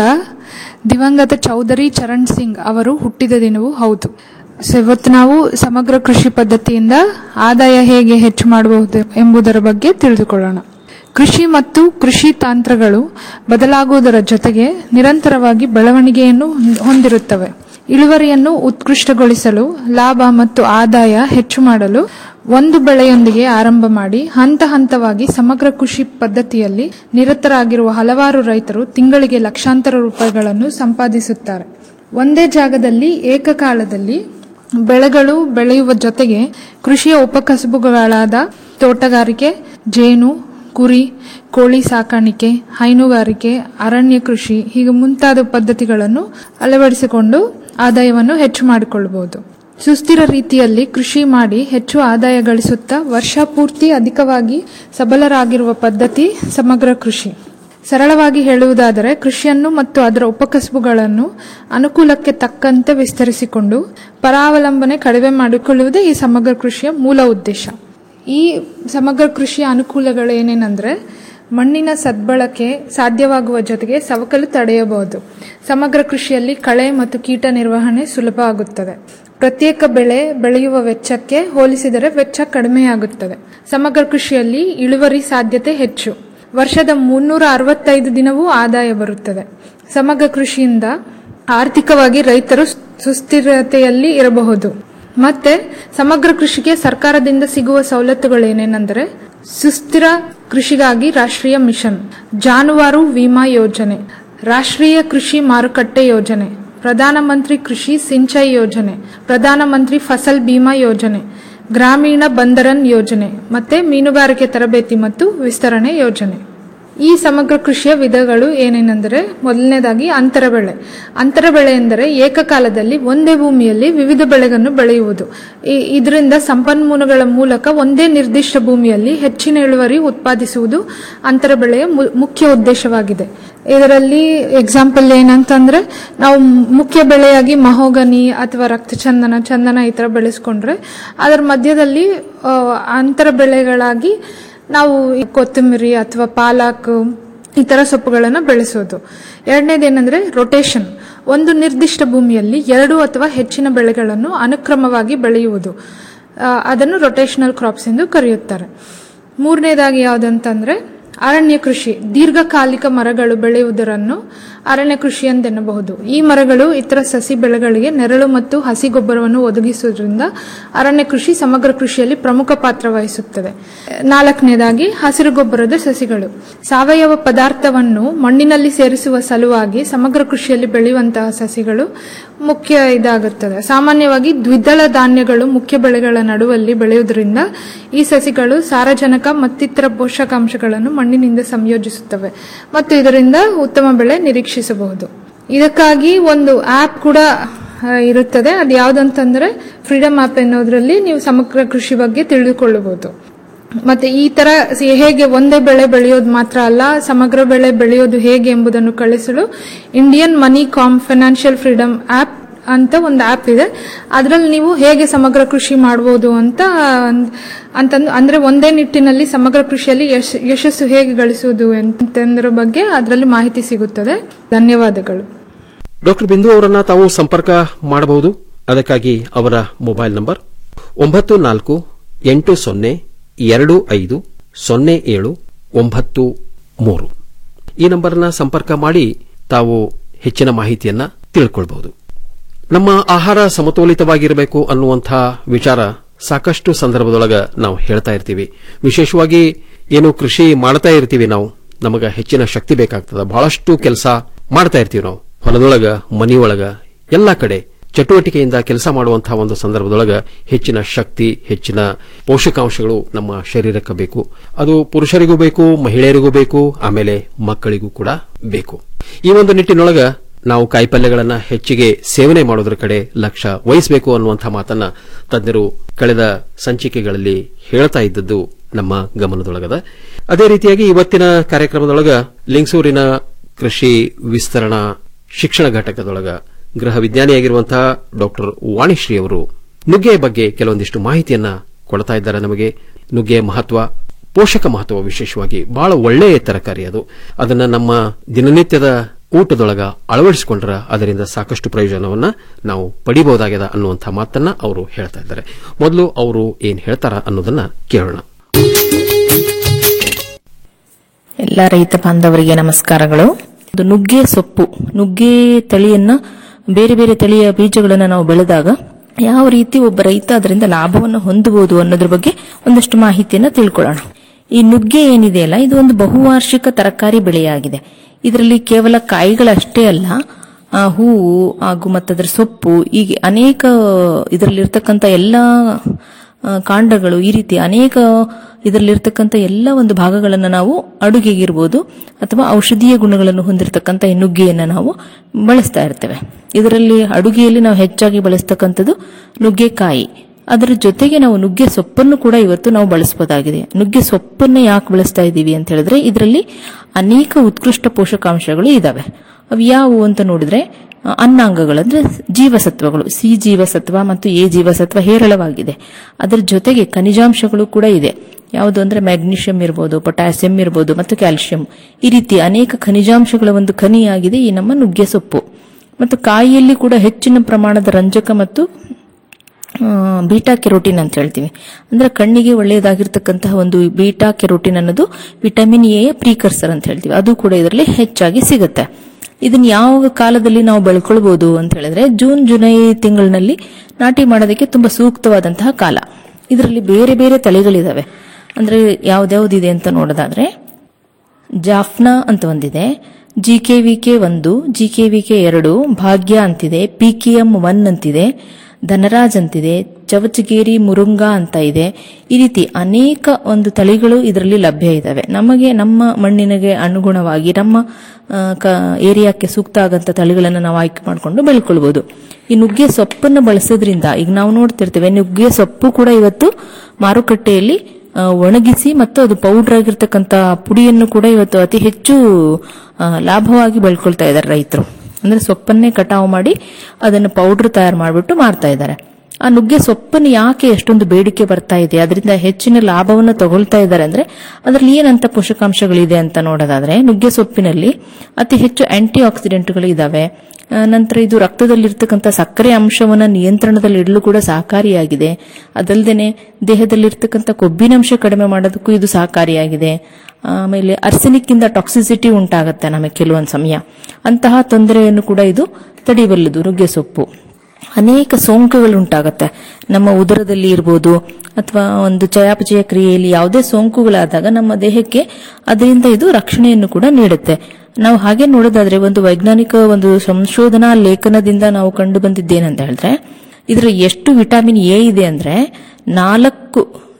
ದಿವಂಗತ ಚೌಧರಿ ಚರಣ್ ಸಿಂಗ್ ಅವರು ಹುಟ್ಟಿದ ದಿನವೂ ಹೌದು ಸೊ ಇವತ್ತು ನಾವು ಸಮಗ್ರ ಕೃಷಿ ಪದ್ಧತಿಯಿಂದ ಆದಾಯ ಹೇಗೆ ಹೆಚ್ಚು ಮಾಡಬಹುದು ಎಂಬುದರ ಬಗ್ಗೆ ತಿಳಿದುಕೊಳ್ಳೋಣ ಕೃಷಿ ಮತ್ತು ಕೃಷಿ ತಾಂತ್ರಗಳು ಬದಲಾಗುವುದರ ಜೊತೆಗೆ ನಿರಂತರವಾಗಿ ಬೆಳವಣಿಗೆಯನ್ನು ಹೊಂದಿರುತ್ತವೆ ಇಳುವರಿಯನ್ನು ಉತ್ಕೃಷ್ಟಗೊಳಿಸಲು ಲಾಭ ಮತ್ತು ಆದಾಯ ಹೆಚ್ಚು ಮಾಡಲು ಒಂದು ಬೆಳೆಯೊಂದಿಗೆ ಆರಂಭ ಮಾಡಿ ಹಂತ ಹಂತವಾಗಿ ಸಮಗ್ರ ಕೃಷಿ ಪದ್ಧತಿಯಲ್ಲಿ ನಿರತರಾಗಿರುವ ಹಲವಾರು ರೈತರು ತಿಂಗಳಿಗೆ ಲಕ್ಷಾಂತರ ರೂಪಾಯಿಗಳನ್ನು ಸಂಪಾದಿಸುತ್ತಾರೆ ಒಂದೇ ಜಾಗದಲ್ಲಿ ಏಕಕಾಲದಲ್ಲಿ ಬೆಳೆಗಳು ಬೆಳೆಯುವ ಜೊತೆಗೆ ಕೃಷಿಯ ಉಪಕಸಬುಗಳಾದ ತೋಟಗಾರಿಕೆ ಜೇನು ಕುರಿ ಕೋಳಿ ಸಾಕಾಣಿಕೆ ಹೈನುಗಾರಿಕೆ ಅರಣ್ಯ ಕೃಷಿ ಹೀಗೆ ಮುಂತಾದ ಪದ್ಧತಿಗಳನ್ನು ಅಳವಡಿಸಿಕೊಂಡು ಆದಾಯವನ್ನು ಹೆಚ್ಚು ಮಾಡಿಕೊಳ್ಳಬಹುದು ಸುಸ್ಥಿರ ರೀತಿಯಲ್ಲಿ ಕೃಷಿ ಮಾಡಿ ಹೆಚ್ಚು ಆದಾಯ ಗಳಿಸುತ್ತಾ ವರ್ಷ ಪೂರ್ತಿ ಅಧಿಕವಾಗಿ ಸಬಲರಾಗಿರುವ ಪದ್ಧತಿ ಸಮಗ್ರ ಕೃಷಿ ಸರಳವಾಗಿ ಹೇಳುವುದಾದರೆ ಕೃಷಿಯನ್ನು ಮತ್ತು ಅದರ ಉಪಕಸಬುಗಳನ್ನು ಅನುಕೂಲಕ್ಕೆ ತಕ್ಕಂತೆ ವಿಸ್ತರಿಸಿಕೊಂಡು ಪರಾವಲಂಬನೆ ಕಡಿಮೆ ಮಾಡಿಕೊಳ್ಳುವುದೇ ಈ ಸಮಗ್ರ ಕೃಷಿಯ ಮೂಲ ಉದ್ದೇಶ ಈ ಸಮಗ್ರ ಕೃಷಿಯ ಅನುಕೂಲಗಳು ಏನೇನೆಂದರೆ ಮಣ್ಣಿನ ಸದ್ಬಳಕೆ ಸಾಧ್ಯವಾಗುವ ಜೊತೆಗೆ ಸವಕಲು ತಡೆಯಬಹುದು ಸಮಗ್ರ ಕೃಷಿಯಲ್ಲಿ ಕಳೆ ಮತ್ತು ಕೀಟ ನಿರ್ವಹಣೆ ಸುಲಭ ಆಗುತ್ತದೆ ಪ್ರತ್ಯೇಕ ಬೆಳೆ ಬೆಳೆಯುವ ವೆಚ್ಚಕ್ಕೆ ಹೋಲಿಸಿದರೆ ವೆಚ್ಚ ಕಡಿಮೆಯಾಗುತ್ತದೆ ಸಮಗ್ರ ಕೃಷಿಯಲ್ಲಿ ಇಳುವರಿ ಸಾಧ್ಯತೆ ಹೆಚ್ಚು ವರ್ಷದ ಮುನ್ನೂರ ಅರವತ್ತೈದು ದಿನವೂ ಆದಾಯ ಬರುತ್ತದೆ ಸಮಗ್ರ ಕೃಷಿಯಿಂದ ಆರ್ಥಿಕವಾಗಿ ರೈತರು ಸುಸ್ಥಿರತೆಯಲ್ಲಿ ಇರಬಹುದು ಮತ್ತೆ ಸಮಗ್ರ ಕೃಷಿಗೆ ಸರ್ಕಾರದಿಂದ ಸಿಗುವ ಸವಲತ್ತುಗಳೇನೇನೆಂದರೆ ಸುಸ್ಥಿರ ಕೃಷಿಗಾಗಿ ರಾಷ್ಟ್ರೀಯ ಮಿಷನ್ ಜಾನುವಾರು ವಿಮಾ ಯೋಜನೆ ರಾಷ್ಟ್ರೀಯ ಕೃಷಿ ಮಾರುಕಟ್ಟೆ ಯೋಜನೆ ಪ್ರಧಾನಮಂತ್ರಿ ಕೃಷಿ ಸಿಂಚಾಯಿ ಯೋಜನೆ ಪ್ರಧಾನಮಂತ್ರಿ ಫಸಲ್ ಬಿಮಾ ಯೋಜನೆ ಗ್ರಾಮೀಣ ಬಂದರನ್ ಯೋಜನೆ ಮತ್ತೆ ಮೀನುಗಾರಿಕೆ ತರಬೇತಿ ಮತ್ತು ವಿಸ್ತರಣೆ ಯೋಜನೆ ಈ ಸಮಗ್ರ ಕೃಷಿಯ ವಿಧಗಳು ಏನೇನೆಂದರೆ ಮೊದಲನೇದಾಗಿ ಅಂತರ ಬೆಳೆ ಅಂತರ ಬೆಳೆ ಎಂದರೆ ಏಕಕಾಲದಲ್ಲಿ ಒಂದೇ ಭೂಮಿಯಲ್ಲಿ ವಿವಿಧ ಬೆಳೆಗಳನ್ನು ಬೆಳೆಯುವುದು ಈ- ಇದರಿಂದ ಸಂಪನ್ಮೂಲಗಳ ಮೂಲಕ ಒಂದೇ ನಿರ್ದಿಷ್ಟ ಭೂಮಿಯಲ್ಲಿ ಹೆಚ್ಚಿನ ಇಳುವರಿ ಉತ್ಪಾದಿಸುವುದು ಅಂತರ ಬೆಳೆಯ ಮು- ಮುಖ್ಯ ಉದ್ದೇಶವಾಗಿದೆ ಇದರಲ್ಲಿ ಎಕ್ಸಾಂಪಲ್ ಏನಂತಂದ್ರೆ ನಾವು ಮುಖ್ಯ ಬೆಳೆಯಾಗಿ ಮಹೋಗನಿ ಅಥವಾ ರಕ್ತಚಂದನ ಚಂದನ ಈ ತರ ಬೆಳೆಸ್ಕೊಂಡ್ರೆ ಅದರ ಮಧ್ಯದಲ್ಲಿ ಆ, ಅಂತರ ಬೆಳೆಗಳಾಗಿ ನಾವು ಈ ಕೊತ್ತಂಬರಿ ಅಥವಾ ಪಾಲಕ್ ಈ ತರ ಸೊಪ್ಪುಗಳನ್ನು ಬೆಳೆಸೋದು ಎರಡನೇದೇನೆಂದ್ರೆ ರೊಟೇಷನ್ ಒಂದು ನಿರ್ದಿಷ್ಟ ಭೂಮಿಯಲ್ಲಿ ಎರಡು ಅಥವಾ ಹೆಚ್ಚಿನ ಬೆಳೆಗಳನ್ನು ಅನುಕ್ರಮವಾಗಿ ಬೆಳೆಯುವುದು ಆ, ಅದನ್ನು ರೊಟೇಷನಲ್ ಕ್ರಾಪ್ಸ್ ಎಂದು ಕರೆಯುತ್ತಾರೆ ಮೂರನೇದಾಗಿ ಯಾವುದಂತಂದ್ರೆ ಅರಣ್ಯ ಕೃಷಿ ದೀರ್ಘಕಾಲಿಕ ಮರಗಳು ಬೆಳೆಯುವುದನ್ನು ಅರಣ್ಯ ಕೃಷಿ ಎಂದೆನ್ನಬಹುದು ಈ ಮರಗಳು ಇತರ ಸಸಿ ಬೆಳೆಗಳಿಗೆ ನೆರಳು ಮತ್ತು ಹಸಿ ಗೊಬ್ಬರವನ್ನು ಒದಗಿಸುವುದರಿಂದ ಅರಣ್ಯ ಕೃಷಿ ಸಮಗ್ರ ಕೃಷಿಯಲ್ಲಿ ಪ್ರಮುಖ ಪಾತ್ರ ವಹಿಸುತ್ತದೆ ನಾಲ್ಕನೇದಾಗಿ ಹಸಿರು ಗೊಬ್ಬರದ ಸಸಿಗಳು ಸಾವಯವ ಪದಾರ್ಥವನ್ನು ಮಣ್ಣಿನಲ್ಲಿ ಸೇರಿಸುವ ಸಲುವಾಗಿ ಸಮಗ್ರ ಕೃಷಿಯಲ್ಲಿ ಬೆಳೆಯುವಂತಹ ಸಸಿಗಳು ಮುಖ್ಯ ಇದಾಗುತ್ತದೆ ಸಾಮಾನ್ಯವಾಗಿ ದ್ವಿದಳ ಧಾನ್ಯಗಳು ಮುಖ್ಯ ಬೆಳೆಗಳ ನಡುವಲ್ಲಿ ಬೆಳೆಯುವುದರಿಂದ ಈ ಸಸಿಗಳು ಸಾರಜನಕ ಮತ್ತಿತರ ಪೋಷಕಾಂಶಗಳನ್ನು ಮಣ್ಣಿನಿಂದ ಸಂಯೋಜಿಸುತ್ತವೆ ಮತ್ತು ಇದರಿಂದ ಉತ್ತಮ ಬೆಳೆ ನಿರೀಕ್ಷಿಸಬಹುದು ಇದಕ್ಕಾಗಿ ಒಂದು ಆಪ್ ಕೂಡ ಆ, ಇರುತ್ತದೆ ಅದು ಯಾವುದಂತಂದ್ರೆ ಫ್ರೀಡಮ್ ಆಪ್ ಎನ್ನುವುದರಲ್ಲಿ ನೀವು ಸಮಗ್ರ ಕೃಷಿ ಬಗ್ಗೆ ತಿಳಿದುಕೊಳ್ಳಬಹುದು ಮತ್ತೆ ಈ ತರ ಸಿ- ಹೇಗೆ ಒಂದೇ ಬೆಳೆ ಬೆಳೆಯೋದು ಮಾತ್ರ ಅಲ್ಲ ಸಮಗ್ರ ಬೆಳೆ ಬೆಳೆಯೋದು ಹೇಗೆ ಎಂಬುದನ್ನು ಕಳಿಸಲು Indian money com financial freedom app ಅಂತ ಒಂದು ಆಪ್ ಇದೆ ಅದರಲ್ಲಿ ನೀವು ಹೇಗೆ ಸಮಗ್ರ ಕೃಷಿ ಮಾಡಬಹುದು ಅಂತ ಅಂದ್- ಅಂತಂದು ಅಂದ್ರೆ ಒಂದೇ ನಿಟ್ಟಿನಲ್ಲಿ ಸಮಗ್ರ ಕೃಷಿಯಲ್ಲಿ ಯಶ್- ಯಶಸ್ಸು ಹೇಗೆ ಗಳಿಸುವುದು ಅಂತಂದ್ರ ಬಗ್ಗೆ ಅದರಲ್ಲಿ ಮಾಹಿತಿ ಸಿಗುತ್ತದೆ ಧನ್ಯವಾದಗಳು ಡಾಕ್ಟರ್ ಬಿಂದು ಅವರನ್ನ ತಾವು ಸಂಪರ್ಕ ಮಾಡಬಹುದು ಅದಕ್ಕಾಗಿ ಅವರ ಮೊಬೈಲ್ ನಂಬರ್ ಒಂಬತ್ತು ನಾಲ್ಕು ಎಂಟು ಸೊನ್ನೆ ಎರಡು ಐದು ಸೊನ್ನೆ ಏಳು ಒಂಬತ್ತು ಮೂರು ಈ ನಂಬರ್ನ ಸಂಪರ್ಕ ಮಾಡಿ ತಾವು ಹೆಚ್ಚಿನ ಮಾಹಿತಿಯನ್ನ ತಿಳ್ಕೊಳ್ಬಹುದು ನಮ್ಮ ಆಹಾರ ಸಮತೋಲಿತವಾಗಿರಬೇಕು ಅನ್ನುವಂಥ ವಿಚಾರ ಸಾಕಷ್ಟು ಸಂದರ್ಭದೊಳಗ ನಾವು ಹೇಳ್ತಾ ಇರ್ತೀವಿ ವಿಶೇಷವಾಗಿ ಏನು ಕೃಷಿ ಮಾಡ್ತಾ ಇರ್ತೀವಿ ನಾವು ನಮಗ ಹೆಚ್ಚಿನ ಶಕ್ತಿ ಬೇಕಾಗ್ತದ ಬಹಳಷ್ಟು ಕೆಲಸ ಮಾಡ್ತಾ ಇರ್ತೀವಿ ನಾವು ಹೊಲದೊಳಗ ಮನೆಯೊಳಗ ಎಲ್ಲ ಕಡೆ ಚಟುವಟಿಕೆಯಿಂದ ಕೆಲಸ ಮಾಡುವಂತಹ ಒಂದು ಸಂದರ್ಭದೊಳಗ ಹೆಚ್ಚಿನ ಶಕ್ತಿ ಹೆಚ್ಚಿನ ಪೋಷಕಾಂಶಗಳು ನಮ್ಮ ಶರೀರಕ್ಕೆ ಬೇಕು ಅದು ಪುರುಷರಿಗೂ ಬೇಕು ಮಹಿಳೆಯರಿಗೂ ಬೇಕು ಆಮೇಲೆ ಮಕ್ಕಳಿಗೂ ಕೂಡ ಬೇಕು ಈ ಒಂದು ನಿಟ್ಟಿನೊಳಗ ನಾವು ಕಾಯಿಪಲ್ಯಗಳನ್ನ ಹೆಚ್ಚಿಗೆ ಸೇವನೆ ಮಾಡೋದ್ರ ಕಡೆ ಲಕ್ಷ್ಯ ವಹಿಸಬೇಕು ಅನ್ನುವಂಥ ಮಾತನ್ನ ತಜ್ಞರು ಕಳೆದ ಸಂಚಿಕೆಗಳಲ್ಲಿ ಹೇಳ್ತಾ ಇದ್ದದ್ದು ನಮ್ಮ ಗಮನದೊಳಗದ ಅದೇ ರೀತಿಯಾಗಿ ಇವತ್ತಿನ ಕಾರ್ಯಕ್ರಮದೊಳಗ ಲಿಂಗಸೂರಿನ ಕೃಷಿ ವಿಸ್ತರಣಾ ಶಿಕ್ಷಣ ಘಟಕದೊಳಗ ಗೃಹ ವಿಜ್ಞಾನಿಯಾಗಿರುವಂತಹ ಡಾಕ್ಟರ್ ವಾಣಿಶ್ರೀ ಅವರು ನುಗ್ಗೆಯ ಬಗ್ಗೆ ಕೆಲವೊಂದಿಷ್ಟು ಮಾಹಿತಿಯನ್ನ ಕೊಡ್ತಾ ಇದ್ದಾರೆ ನಮಗೆ ನುಗ್ಗೆಯ ಮಹತ್ವ ಪೋಷಕ ಮಹತ್ವ ವಿಶೇಷವಾಗಿ ಬಹಳ ಒಳ್ಳೆಯ ತರಕಾರಿ ಅದು ಅದನ್ನ ನಮ್ಮ ದಿನನಿತ್ಯದ ಊಟದೊಳಗ ಅಳವಡಿಸಿಕೊಂಡ್ರ ಅದರಿಂದ ಸಾಕಷ್ಟು ಪ್ರಯೋಜನವನ್ನ ನಾವು ಪಡಿಬಹುದಾಗಿದೆ ಅನ್ನುವಂಥ ಮಾತನ್ನ ಅವರು ಹೇಳ್ತಾ ಇದ್ದಾರೆ ಮೊದಲು ಅವರು ಏನ್ ಹೇಳ್ತಾರ ಅನ್ನೋದನ್ನ ಕೇಳೋಣ ಎಲ್ಲ ರೈತ ಬಾಂಧವರಿಗೆ ನಮಸ್ಕಾರಗಳು ಇದು ನುಗ್ಗೆ ಸೊಪ್ಪು ನುಗ್ಗೆ ತಳಿಯನ್ನ ಬೇರೆ ಬೇರೆ ತಳಿಯ ಬೀಜಗಳನ್ನ ನಾವು ಬೆಳೆದಾಗ ಯಾವ ರೀತಿ ಒಬ್ಬ ರೈತ ಅದರಿಂದ ಲಾಭವನ್ನು ಹೊಂದಬಹುದು ಅನ್ನೋದ್ರ ಬಗ್ಗೆ ಒಂದಷ್ಟು ಮಾಹಿತಿಯನ್ನ ತಿಳ್ಕೊಳ್ಳೋಣ ಈ ನುಗ್ಗೆ ಏನಿದೆಯಲ್ಲ ಇದು ಒಂದು ಬಹುವಾರ್ಷಿಕ ತರಕಾರಿ ಬೆಳೆಯಾಗಿದೆ ಇದರಲ್ಲಿ ಕೇವಲ ಕಾಯಿಗಳಷ್ಟೇ ಅಲ್ಲ ಆ, ಹೂವು ಹಾಗೂ ಮತ್ತದರ ಸೊಪ್ಪು ಹೀಗೆ ಅನೇಕ ಇದರಲ್ಲಿರ್ತಕ್ಕಂಥ ಎಲ್ಲ ಆ, ಕಾಂಡಗಳು ಈ ರೀತಿ ಅನೇಕ ಇದರಲ್ಲಿರ್ತಕ್ಕಂಥ ಎಲ್ಲ ಒಂದು ಭಾಗಗಳನ್ನು ನಾವು ಅಡುಗೆಗಿರ್ಬೋದು ಅಥವಾ ಔಷಧೀಯ ಗುಣಗಳನ್ನು ಹೊಂದಿರತಕ್ಕಂಥ ಈ ನುಗ್ಗೆಯನ್ನು ನಾವು ಬಳಸ್ತಾ ಇರ್ತೇವೆ ಇದರಲ್ಲಿ ಅಡುಗೆಯಲ್ಲಿ ನಾವು ಹೆಚ್ಚಾಗಿ ಬಳಸ್ತಕ್ಕಂಥದ್ದು ನುಗ್ಗೆಕಾಯಿ ಅದರ ಜೊತೆಗೆ ನಾವು ನುಗ್ಗೆ ಸೊಪ್ಪನ್ನು ಕೂಡ ಇವತ್ತು ನಾವು ಬಳಸಬಹುದಾಗಿದೆ ನುಗ್ಗೆ ಸೊಪ್ಪನ್ನ ಯಾಕೆ ಬಳಸ್ತಾ ಇದ್ದೀವಿ ಅಂತ ಹೇಳಿದ್ರೆ ಇದರಲ್ಲಿ ಅನೇಕ ಉತ್ಕೃಷ್ಟ ಪೋಷಕಾಂಶಗಳು ಇದಾವೆ ಅವು ಯಾವುವು ಅಂತ ನೋಡಿದ್ರೆ ಆ, ಅನ್ನಾಂಗಗಳು ಅಂದ್ರೆ ಜೀವಸತ್ವಗಳು ಸಿ ಜೀವಸತ್ವ ಮತ್ತು ಎ ಜೀವಸತ್ವ ಹೇರಳವಾಗಿದೆ ಅದರ ಜೊತೆಗೆ ಖನಿಜಾಂಶಗಳು ಕೂಡ ಇದೆ ಯಾವುದು ಅಂದ್ರೆ ಮ್ಯಾಗ್ನೀಷಿಯಂ ಇರ್ಬೋದು ಪೊಟ್ಯಾಸಿಯಂ ಇರ್ಬೋದು ಮತ್ತು ಕ್ಯಾಲ್ಸಿಯಂ ಈ ರೀತಿ ಅನೇಕ ಖನಿಜಾಂಶಗಳ ಒಂದು ಖನಿಯಾಗಿದೆ ಈ ನಮ್ಮ ನುಗ್ಗೆ ಸೊಪ್ಪು ಮತ್ತು ಕಾಯಿಯಲ್ಲಿ ಕೂಡ ಹೆಚ್ಚಿನ ಪ್ರಮಾಣದ ರಂಜಕ ಮತ್ತು ಆ, ಬೀಟಾ ಕೆರೋಟಿನ್ ಅಂತ ಹೇಳ್ತೀವಿ ಅಂದ್ರೆ ಕಣ್ಣಿಗೆ ಒಳ್ಳೆಯದಾಗಿರ್ತಕ್ಕಂತಹ ಒಂದು ಬೀಟಾ ಕೆರೋಟಿನ್ ಅನ್ನೋದು ವಿಟಮಿನ್ ಎ ಪ್ರೀಕರ್ಸರ್ ಅಂತ ಹೇಳ್ತೀವಿ ಅದು ಕೂಡ ಇದರಲ್ಲಿ ಹೆಚ್ಚಾಗಿ ಸಿಗುತ್ತೆ ಇದನ್ನ ಯಾವ ಕಾಲದಲ್ಲಿ ನಾವು ಬೆಳ್ಕೊಳ್ಬಹುದು ಅಂತ ಹೇಳಿದ್ರೆ ಜೂನ್ ಜುಲೈ ತಿಂಗಳಿನಲ್ಲಿ ನಾಟಿ ಮಾಡೋದಕ್ಕೆ ತುಂಬಾ ಸೂಕ್ತವಾದಂತಹ ಕಾಲ ಇದರಲ್ಲಿ ಬೇರೆ ಬೇರೆ ತಳಿಗಳಿದಾವೆ ಅಂದ್ರೆ ಯಾವ್ದ್ಯಾವ್ದಿದೆ ಅಂತ ನೋಡೋದಾದ್ರೆ ಜಾಫ್ನಾ ಅಂತ ಒಂದಿದೆ ಜಿ ಕೆ ವಿ ಕೆ ಒಂದು ಜಿ ಕೆ ವಿ ಕೆ ಎರಡು ಭಾಗ್ಯ ಅಂತಿದೆ ಪಿ ಕೆ ಎಂ ಒನ್ ಅಂತಿದೆ ಧನರಾಜ್ ಅಂತಿದೆ ಚವಚಗೇರಿ ಮುರುಂಗಾ ಅಂತ ಇದೆ ಈ ರೀತಿ ಅನೇಕ ಒಂದು ತಳಿಗಳು ಇದರಲ್ಲಿ ಲಭ್ಯ ಇದಾವೆ ನಮಗೆ ನಮ್ಮ ಮಣ್ಣಿನಗೆ ಅನುಗುಣವಾಗಿ ನಮ್ಮ ಆ, ಕ- ಏರಿಯಾಕ್ಕೆ ಸೂಕ್ತ ಆಗಂತ ತಳಿಗಳನ್ನು ನಾವು ಆಯ್ಕೆ ಮಾಡಿಕೊಂಡು ಬೆಳ್ಕೊಳ್ಬಹುದು ಈ ನುಗ್ಗೆ ಸೊಪ್ಪನ್ನು ಬಳಸೋದ್ರಿಂದ ಈಗ ನಾವು ನೋಡ್ತಿರ್ತೇವೆ ನುಗ್ಗೆ ಸೊಪ್ಪು ಕೂಡ ಇವತ್ತು ಮಾರುಕಟ್ಟೆಯಲ್ಲಿ ಆ, ಒಣಗಿಸಿ ಮತ್ತು ಅದು ಪೌಡರ್ ಆಗಿರ್ತಕ್ಕಂಥ ಪುಡಿಯನ್ನು ಕೂಡ ಇವತ್ತು ಅತಿ ಹೆಚ್ಚು ಆ, ಲಾಭವಾಗಿ ಬೆಳ್ಕೊಳ್ತಾ ಇದ್ದಾರೆ ರೈತರು ಅಂದ್ರೆ ಸೊಪ್ಪನ್ನೇ ಕಟಾವು ಮಾಡಿ ಅದನ್ನು ಪೌಡರ್ ತಯಾರು ಮಾಡಿಬಿಟ್ಟು ಮಾರ್ತಾ ಇದ್ದಾರೆ ಆ ನುಗ್ಗೆ ಸೊಪ್ಪನ್ನು ಯಾಕೆ ಎಷ್ಟೊಂದು ಬೇಡಿಕೆ ಬರ್ತಾ ಇದೆ ಅದರಿಂದ ಹೆಚ್ಚಿನ ಲಾಭವನ್ನು ತಗೊಳ್ತಾ ಇದ್ದಾರೆ ಅಂದ್ರೆ ಅದರಲ್ಲಿ ಏನಂತ ಪೋಷಕಾಂಶಗಳಿದೆ ಅಂತ ನೋಡೋದಾದ್ರೆ ನುಗ್ಗೆ ಸೊಪ್ಪಿನಲ್ಲಿ ಅತಿ ಹೆಚ್ಚು ಆಂಟಿ ಆಕ್ಸಿಡೆಂಟ್ಗಳು ಇದಾವೆ ಆ, ನಂತರ ಇದು ರಕ್ತದಲ್ಲಿರ್ತಕ್ಕಂಥ ಸಕ್ಕರೆ ಅಂಶವನ್ನ ನಿಯಂತ್ರಣದಲ್ಲಿ ಇಡಲು ಕೂಡ ಸಹಕಾರಿಯಾಗಿದೆ ಅದಲ್ಲದೆ ದೇಹದಲ್ಲಿರ್ತಕ್ಕಂಥ ಕೊಬ್ಬಿನಂಶ ಕಡಿಮೆ ಮಾಡೋದಕ್ಕೂ ಇದು ಸಹಕಾರಿಯಾಗಿದೆ ಆಮೇಲೆ ಅರ್ಸೆನಿಕ್ ಇಂದ ಟಾಕ್ಸಿಸಿಟಿ ಉಂಟಾಗುತ್ತೆ ನಮಗೆ ಕೆಲವೊಂದು ಸಮಯ ಅಂತಹ ತೊಂದರೆಯನ್ನು ಕೂಡ ಇದು ತಡೆಯಬಲ್ಲದು ನುಗ್ಗೆ ಸೊಪ್ಪು ಅನೇಕ ಸೋಂಕುಗಳು ಉಂಟಾಗತ್ತೆ ನಮ್ಮ ಉದರದಲ್ಲಿ ಇರ್ಬೋದು ಅಥವಾ ಒಂದು ಚಯಾಪಚಯ ಕ್ರಿಯೆಯಲ್ಲಿ ಯಾವುದೇ ಸೋಂಕುಗಳಾದಾಗ ನಮ್ಮ ದೇಹಕ್ಕೆ ಅದರಿಂದ ಇದು ರಕ್ಷಣೆಯನ್ನು ಕೂಡ ನೀಡುತ್ತೆ ನಾವು ಹಾಗೆ ನೋಡೋದಾದ್ರೆ ಒಂದು ವೈಜ್ಞಾನಿಕ ಒಂದು ಸಂಶೋಧನಾ ಲೇಖನದಿಂದ ನಾವು ಕಂಡು ಬಂದಿದ್ದೇನಂತ ಹೇಳಿದ್ರೆ ಇದರ ಎಷ್ಟು ವಿಟಮಿನ್ ಎ ಇದೆ ಅಂದ್ರೆ ನಾಲ್ಕು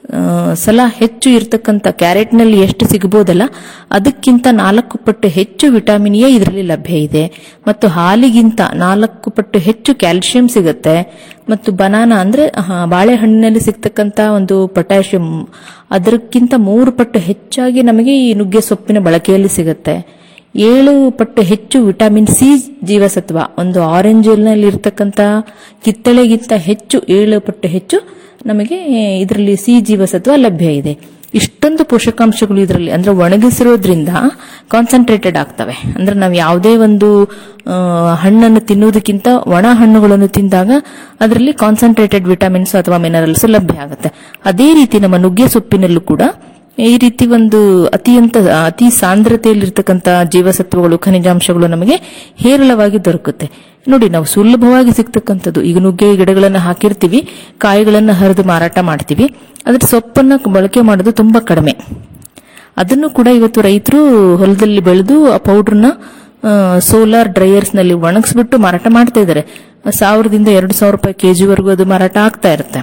ಆ, ಸಲ ಹೆಚ್ಚು ಇರತಕ್ಕಂತ ಕ್ಯಾರೆಟ್ನಲ್ಲಿ ಎಷ್ಟು ಸಿಗಬಹುದಲ್ಲ ಅದಕ್ಕಿಂತ ನಾಲ್ಕು ಪಟ್ಟು ಹೆಚ್ಚು ವಿಟಮಿನ್ ಎ ಇದರಲ್ಲಿ ಲಭ್ಯ ಇದೆ ಮತ್ತು ಹಾಲಿಗಿಂತ ನಾಲ್ಕು ಪಟ್ಟು ಹೆಚ್ಚು ಕ್ಯಾಲ್ಸಿಯಂ ಸಿಗುತ್ತೆ ಮತ್ತು ಬನಾನಾ ಅಂದ್ರೆ ಆ, ಬಾಳೆಹಣ್ಣಿನಲ್ಲಿ ಸಿಗ್ತಕ್ಕಂತ ಒಂದು ಪೊಟ್ಯಾಷಿಯಂ ಅದಕ್ಕಿಂತ ಮೂರು ಪಟ್ಟು ಹೆಚ್ಚಾಗಿ ನಮಗೆ ಈ ನುಗ್ಗೆ ಸೊಪ್ಪಿನ ಬಳಕೆಯಲ್ಲಿ ಸಿಗುತ್ತೆ ಏಳು ಪಟ್ಟು ಹೆಚ್ಚು ವಿಟಮಿನ್ ಸಿ ಜೀವಸತ್ವ ಒಂದು ಆರೆಂಜ್ ನಲ್ಲಿ ಇರತಕ್ಕಂತ ಕಿತ್ತಳೆಗಿಂತ ಹೆಚ್ಚು ಏಳು ಪಟ್ಟು ಹೆಚ್ಚು ನಮಗೆ ಇದರಲ್ಲಿ ಸಿ ಜೀವಸತ್ವ ಲಭ್ಯ ಇದೆ ಇಷ್ಟೊಂದು ಪೋಷಕಾಂಶಗಳು ಇದರಲ್ಲಿ ಅಂದ್ರೆ ಒಣಗಿಸಿರೋದ್ರಿಂದ ಕಾನ್ಸಂಟ್ರೇಟೆಡ್ ಆಗ್ತವೆ ಅಂದ್ರೆ ನಾವು ಯಾವುದೇ ಒಂದು ಆ, ಹಣ್ಣನ್ನು ತಿನ್ನುವುದಕ್ಕಿಂತ ಒಣ ಹಣ್ಣುಗಳನ್ನು ತಿಂದಾಗ ಅದರಲ್ಲಿ ಕಾನ್ಸಂಟ್ರೇಟೆಡ್ ವಿಟಮಿನ್ಸ್ ಅಥವಾ ಮಿನರಲ್ಸ್ ಲಭ್ಯ ಆಗುತ್ತೆ ಅದೇ ರೀತಿ ನಮ್ಮ ನುಗ್ಗೆ ಸೊಪ್ಪಿನಲ್ಲೂ ಕೂಡ ಈ ರೀತಿ ಒಂದು ಅತಿಯಂತ ಅತಿ ಸಾಂದ್ರತೆಯಲ್ಲಿರ್ತಕ್ಕಂಥ ಜೀವಸತ್ವಗಳು ಖನಿಜಾಂಶಗಳು ನಮಗೆ ಹೇರಳವಾಗಿ ದೊರಕುತ್ತೆ ನೋಡಿ ನಾವು ಸುಲಭವಾಗಿ ಸಿಗ್ತಕ್ಕಂಥದ್ದು ಈಗ ನುಗ್ಗೆ ಗಿಡಗಳನ್ನ ಹಾಕಿರ್ತೀವಿ ಕಾಯಿಗಳನ್ನ ಹರಿದು ಮಾರಾಟ ಮಾಡ್ತೀವಿ ಅದ್ರ ಸೊಪ್ಪನ್ನ ಬಳಕೆ ಮಾಡೋದು ತುಂಬಾ ಕಡಿಮೆ ಅದನ್ನು ಕೂಡ ಇವತ್ತು ರೈತರು ಹೊಲದಲ್ಲಿ ಬೆಳೆದು ಆ ಪೌಡರ್ನ ಸೋಲಾರ್ ಡ್ರೈಯರ್ಸ್ ನಲ್ಲಿ ಒಣಗಿಸ್ಬಿಟ್ಟು ಮಾರಾಟ ಮಾಡ್ತಾ ಇದ್ದಾರೆ ಸಾವಿರದಿಂದ ಎರಡು ಸಾವಿರ ರೂಪಾಯಿ ಕೆಜಿವರೆಗೂ ಅದು ಮಾರಾಟ ಆಗ್ತಾ ಇರುತ್ತೆ